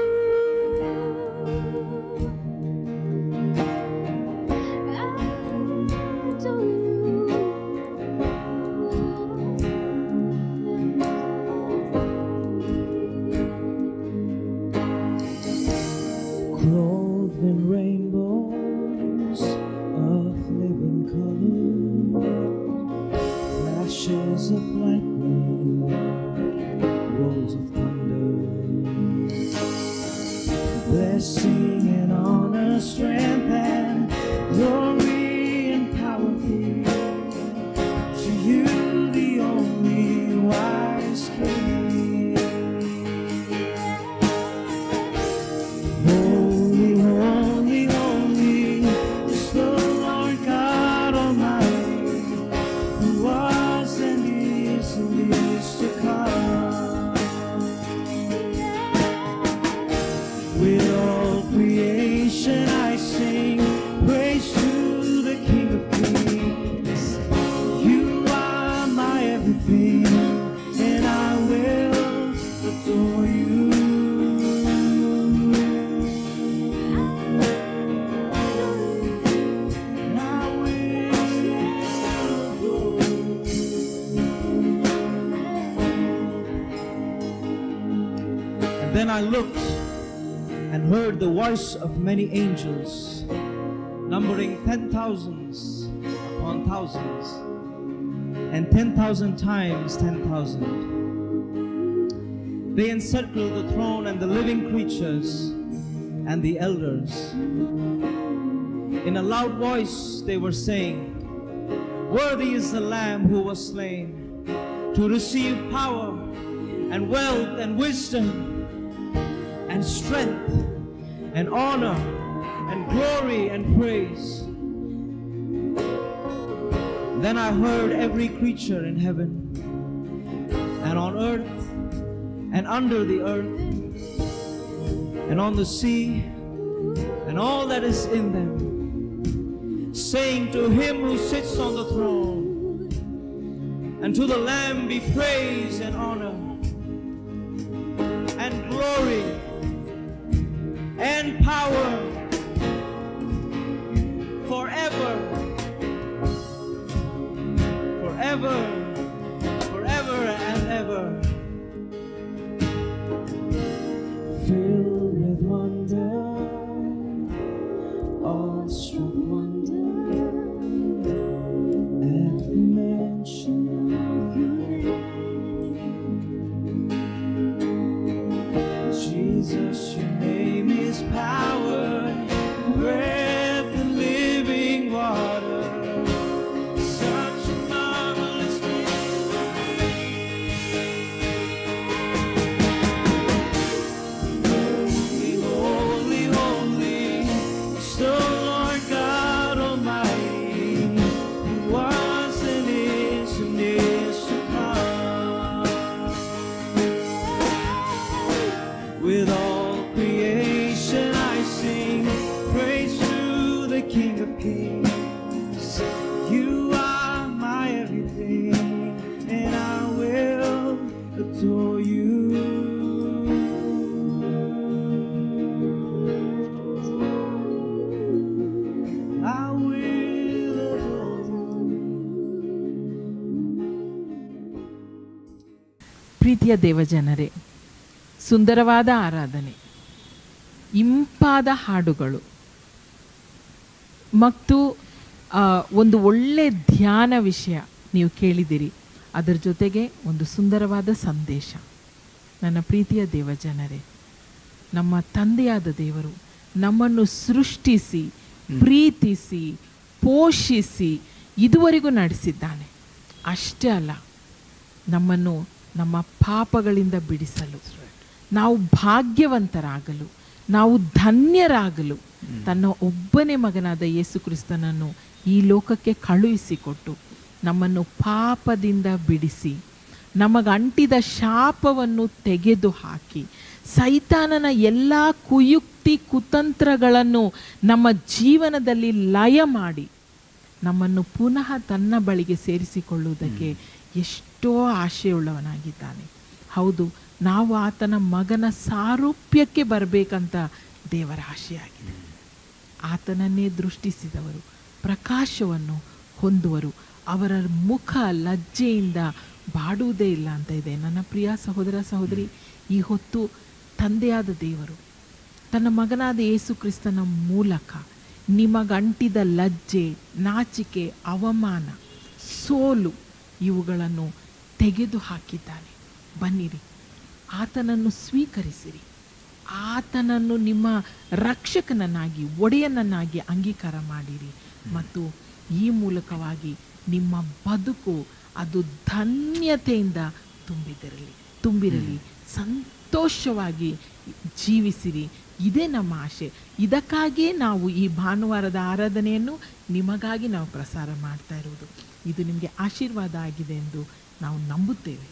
I adore you. clothed in rainbows of living color, flashes of lightning, rolls of thunder, blessing and honor, strength and glory and power be to you, the only wise. I looked and heard the voice of many angels, numbering ten thousands upon thousands, and ten thousand times ten thousand. They encircled the throne and the living creatures and the elders. In a loud voice, they were saying, Worthy is the Lamb who was slain to receive power and wealth and wisdom and strength and honor and glory and praise. Then I heard every creature in heaven and on earth and under the earth and on the sea and all that is in them, saying to him who sits on the throne and to the Lamb be praise and honor and glory and power forever, forever, forever and ever. Filled with wonder, awestruck wonder at the mention of your name. Jesus, your name is power, breath and living water. Such a marvelous Holy, holy, holy, is the Lord God Almighty, who was and is and is to come. With all creation I sing praise to the King of Kings. You are my everything, and I will adore you. I will adore you. ಪ್ರೀತಿಯ ದೇವಜನರೇ ಸುಂದರವಾದ ಆರಾಧನೆ ಇಂಪಾದ ಹಾಡುಗಳು ಮತ್ತು ಆ, ಒಂದು ಒಳ್ಳೆ ಧ್ಯಾನ ವಿಷಯ ನೀವು ಕೇಳಿದಿರಿ ಅದರ ಜೊತೆಗೆ ಒಂದು ಸುಂದರವಾದ ಸಂದೇಶ ನನ್ನ ಪ್ರೀತಿಯ ದೇವಜನರೇ ನಮ್ಮ ತಂದೆಯಾದ ದೇವರು ನಮ್ಮನ್ನು ಸೃಷ್ಟಿಸಿ ಪ್ರೀತಿಸಿ ಪೋಷಿಸಿ ಇದುವರೆಗೂ ನಡೆಸಿದ್ದಾನೆ ಅಷ್ಟೇ ಅಲ್ಲ ನಮ್ಮನ್ನು ನಮ್ಮ ಪಾಪಗಳಿಂದ ಬಿಡಿಸಲು ನಾವು ಭಾಗ್ಯವಂತರಾಗಲು ನಾವು ಧನ್ಯರಾಗಲು ತನ್ನ ಒಬ್ಬನೇ ಮಗನಾದ ಯೇಸು ಕ್ರಿಸ್ತನನ್ನು ಈ ಲೋಕಕ್ಕೆ ಕಳುಹಿಸಿಕೊಟ್ಟು ನಮ್ಮನ್ನು ಪಾಪದಿಂದ ಬಿಡಿಸಿ ನಮಗಂಟಿದ ಶಾಪವನ್ನು ತೆಗೆದು ಹಾಕಿ ಸೈತಾನನ ಎಲ್ಲ ಕುಯುಕ್ತಿ ಕುತಂತ್ರಗಳನ್ನು ನಮ್ಮ ಜೀವನದಲ್ಲಿ ಲಯ ಮಾಡಿ ನಮ್ಮನ್ನು ಪುನಃ ತನ್ನ ಬಳಿಗೆ ಸೇರಿಸಿಕೊಳ್ಳುವುದಕ್ಕೆ ಎಷ್ಟೋ ಆಶೆಯುಳ್ಳವನಾಗಿದ್ದಾನೆ ಹೌದು ನಾವು ಆತನ ಮಗನ ಸಾರೂಪ್ಯಕ್ಕೆ ಬರಬೇಕಂತ ದೇವರ ಆಶೆಯಾಗಿದೆ ಆತನನ್ನೇ ದೃಷ್ಟಿಸಿದವರು ಪ್ರಕಾಶವನ್ನು ಹೊಂದುವರು ಅವರ ಮುಖ ಲಜ್ಜೆಯಿಂದ ಬಾಡುವುದೇ ಇಲ್ಲ ಅಂತ ಇದೆ ನನ್ನ ಪ್ರಿಯ ಸಹೋದರ ಸಹೋದರಿ ಈ ಹೊತ್ತು ತಂದೆಯಾದ ದೇವರು ತನ್ನ ಮಗನಾದ ಯೇಸು ಕ್ರಿಸ್ತನ ಮೂಲಕ ನಿಮಗಂಟಿದ ಲಜ್ಜೆ ನಾಚಿಕೆ ಅವಮಾನ ಸೋಲು ಇವುಗಳನ್ನು ತೆಗೆದು ಹಾಕಿದ್ದಾನೆ ಬನ್ನಿರಿ ಆತನನ್ನು ಸ್ವೀಕರಿಸಿರಿ ಆತನನ್ನು ನಿಮ್ಮ ರಕ್ಷಕನನ್ನಾಗಿ ಒಡೆಯನನ್ನಾಗಿ ಅಂಗೀಕಾರ ಮಾಡಿರಿ ಮತ್ತು ಈ ಮೂಲಕವಾಗಿ ನಿಮ್ಮ ಬದುಕು ಅದು ಧನ್ಯತೆಯಿಂದ ತುಂಬಿದಿರಲಿ ತುಂಬಿರಲಿ ಸಂತೋಷವಾಗಿ ಜೀವಿಸಿರಿ ಇದೇ ನಮ್ಮ ಆಶೆ ಇದಕ್ಕಾಗಿಯೇ ನಾವು ಈ ಭಾನುವಾರದ ಆರಾಧನೆಯನ್ನು ನಿಮಗಾಗಿ ನಾವು ಪ್ರಸಾರ ಮಾಡ್ತಾ ಇರುವುದು ಇದು ನಿಮಗೆ ಆಶೀರ್ವಾದ ಆಗಿದೆ ಎಂದು ನಾವು ನಂಬುತ್ತೇವೆ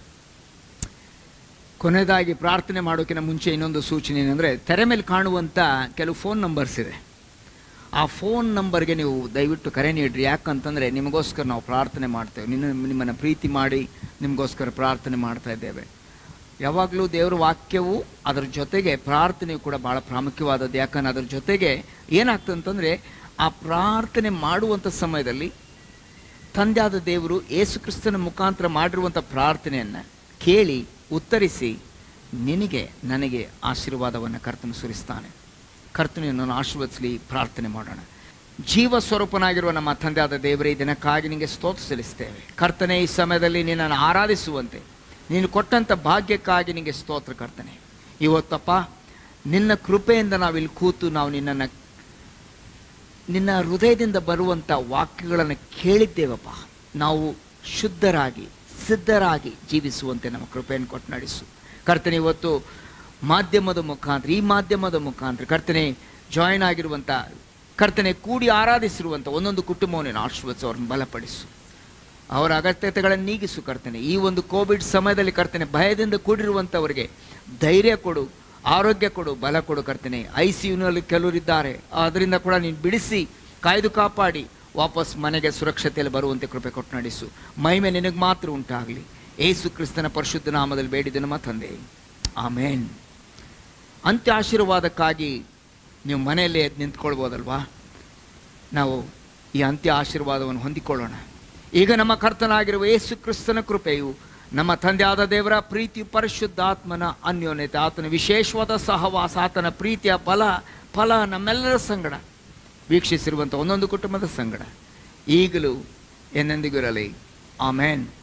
ಕೊನೆಯದಾಗಿ ಪ್ರಾರ್ಥನೆ ಮಾಡೋಕ್ಕಿಂತ ಮುಂಚೆ ಇನ್ನೊಂದು ಸೂಚನೆ ಏನಂದರೆ ತೆರೆ ಮೇಲೆ ಕಾಣುವಂಥ ಕೆಲವು ಫೋನ್ ನಂಬರ್ಸ್ ಇದೆ ಆ ಫೋನ್ ನಂಬರ್ಗೆ ನೀವು ದಯವಿಟ್ಟು ಕರೆ ನೀಡ್ರಿ ಯಾಕಂತಂದರೆ ನಿಮಗೋಸ್ಕರ ನಾವು ಪ್ರಾರ್ಥನೆ ಮಾಡ್ತೇವೆ ನಿನ್ನ ನಿಮ್ಮನ್ನು ಪ್ರೀತಿ ಮಾಡಿ ನಿಮಗೋಸ್ಕರ ಪ್ರಾರ್ಥನೆ ಮಾಡ್ತಾ ಇದ್ದೇವೆ ಯಾವಾಗಲೂ ದೇವರ ವಾಕ್ಯವು ಅದರ ಜೊತೆಗೆ ಪ್ರಾರ್ಥನೆಯು ಕೂಡ ಭಾಳ ಪ್ರಾಮುಖ್ಯವಾದದ್ದು ಯಾಕಂದ್ರೆ ಅದರ ಜೊತೆಗೆ ಏನಾಗ್ತದೆ ಅಂತಂದರೆ ಆ ಪ್ರಾರ್ಥನೆ ಮಾಡುವಂಥ ಸಮಯದಲ್ಲಿ ತಂದೆಯಾದ ದೇವರು ಯೇಸು ಕ್ರಿಸ್ತನ ಮುಖಾಂತರ ಮಾಡಿರುವಂಥ ಪ್ರಾರ್ಥನೆಯನ್ನು ಕೇಳಿ ಉತ್ತರಿಸಿ ನಿನಗೆ ನನಗೆ ಆಶೀರ್ವಾದವನ್ನು ಕರ್ತನು ಸುರಿಸ್ತಾನೆ ಕರ್ತನು ನನ್ನನ್ನು ಆಶೀರ್ವದಿಸಲಿ ಪ್ರಾರ್ಥನೆ ಮಾಡೋಣ ಜೀವ ಸ್ವರೂಪನಾಗಿರುವ ನಮ್ಮ ತಂದೆಯಾದ ದೇವರೇ ಈ ದಿನಕ್ಕಾಗಿ ನಿನಗೆ ಸ್ತೋತ್ರ ಸಲ್ಲಿಸ್ತೇವೆ ಕರ್ತನೆ ಈ ಸಮಯದಲ್ಲಿ ನಿನ್ನನ್ನು ಆರಾಧಿಸುವಂತೆ ನೀನು ಕೊಟ್ಟಂಥ ಭಾಗ್ಯಕ್ಕಾಗಿ ನಿನಗೆ ಸ್ತೋತ್ರ ಕರ್ತನೆ ಇವತ್ತಪ್ಪ ನಿನ್ನ ಕೃಪೆಯಿಂದ ನಾವಿಲ್ಲಿ ಕೂತು ನಾವು ನಿನ್ನನ್ನು ನಿನ್ನ ಹೃದಯದಿಂದ ಬರುವಂಥ ವಾಕ್ಯಗಳನ್ನು ಕೇಳಿದ್ದೇವಪ್ಪ ನಾವು ಶುದ್ಧರಾಗಿ ಸಿದ್ಧರಾಗಿ ಜೀವಿಸುವಂತೆ ನಮ್ಮ ಕೃಪೆಯನ್ನು ಕೊಟ್ಟು ನಡೆಸು ಕರ್ತನೆ ಇವತ್ತು ಮಾಧ್ಯಮದ ಮುಖಾಂತರ ಈ ಮಾಧ್ಯಮದ ಮುಖಾಂತರ ಕರ್ತನೆ ಜಾಯಿನ್ ಆಗಿರುವಂಥ ಕರ್ತನೆ ಕೂಡಿ ಆರಾಧಿಸಿರುವಂಥ ಒಂದೊಂದು ಕುಟುಂಬವನ್ನು ಆಶೀರ್ವದಿಸು ಅವ್ರನ್ನ ಬಲಪಡಿಸು ಅವರ ಅಗತ್ಯತೆಗಳನ್ನು ನೀಗಿಸು ಕರ್ತನೆ ಈ ಒಂದು ಕೋವಿಡ್ ಸಮಯದಲ್ಲಿ ಕರ್ತನೆ ಭಯದಿಂದ ಕೂಡಿರುವಂಥವರಿಗೆ ಧೈರ್ಯ ಕೊಡು ಆರೋಗ್ಯ ಕೊಡು ಬಲ ಕೊಡು ಕರ್ತನೆ ಐ ಸಿ ಯುನಲ್ಲಿ ಕೆಲವರಿದ್ದಾರೆ ಅದರಿಂದ ಕೂಡ ನೀನು ಬಿಡಿಸಿ ಕಾಯ್ದು ಕಾಪಾಡಿ ವಾಪಸ್ ಮನೆಗೆ ಸುರಕ್ಷತೆಯಲ್ಲಿ ಬರುವಂತೆ ಕೃಪೆ ಕೊಟ್ಟು ನಡೆಸು ಮಹಿಮೆ ನಿನಗೆ ಮಾತ್ರ ಉಂಟಾಗಲಿ ಏಸು ಕ್ರಿಸ್ತನ ಪರಿಶುದ್ಧ ನಾಮದಲ್ಲಿ ಬೇಡಿದ ನಮ್ಮ ತಂದೆ ಆಮೇನ್ ಅಂತ್ಯ ಆಶೀರ್ವಾದಕ್ಕಾಗಿ ನೀವು ಮನೆಯಲ್ಲೇ ಎದ್ದು ನಿಂತ್ಕೊಳ್ಬೋದಲ್ವಾ ನಾವು ಈ ಅಂತ್ಯ ಆಶೀರ್ವಾದವನ್ನು ಹೊಂದಿಕೊಳ್ಳೋಣ ಈಗ ನಮ್ಮ ಕರ್ತನಾಗಿರುವ ಯೇಸು ಕ್ರಿಸ್ತನ ಕೃಪೆಯು ನಮ್ಮ ತಂದೆಯಾದ ದೇವರ ಪ್ರೀತಿ ಪರಿಶುದ್ಧಾತ್ಮನ ಅನ್ಯೋನ್ಯತೆ ಆತನ ವಿಶೇಷವಾದ ಸಹವಾಸ ಆತನ ಪ್ರೀತಿಯ ಫಲ ಫಲ ನಮ್ಮೆಲ್ಲರ ಸಂಗಡ ವೀಕ್ಷಿಸಿರುವಂಥ ಒಂದೊಂದು ಕುಟುಂಬದ ಸಂಗಡ ಈಗಲೂ ಎಂದೆಂದಿಗೂ ಇರಲಿ ಆಮೇನ್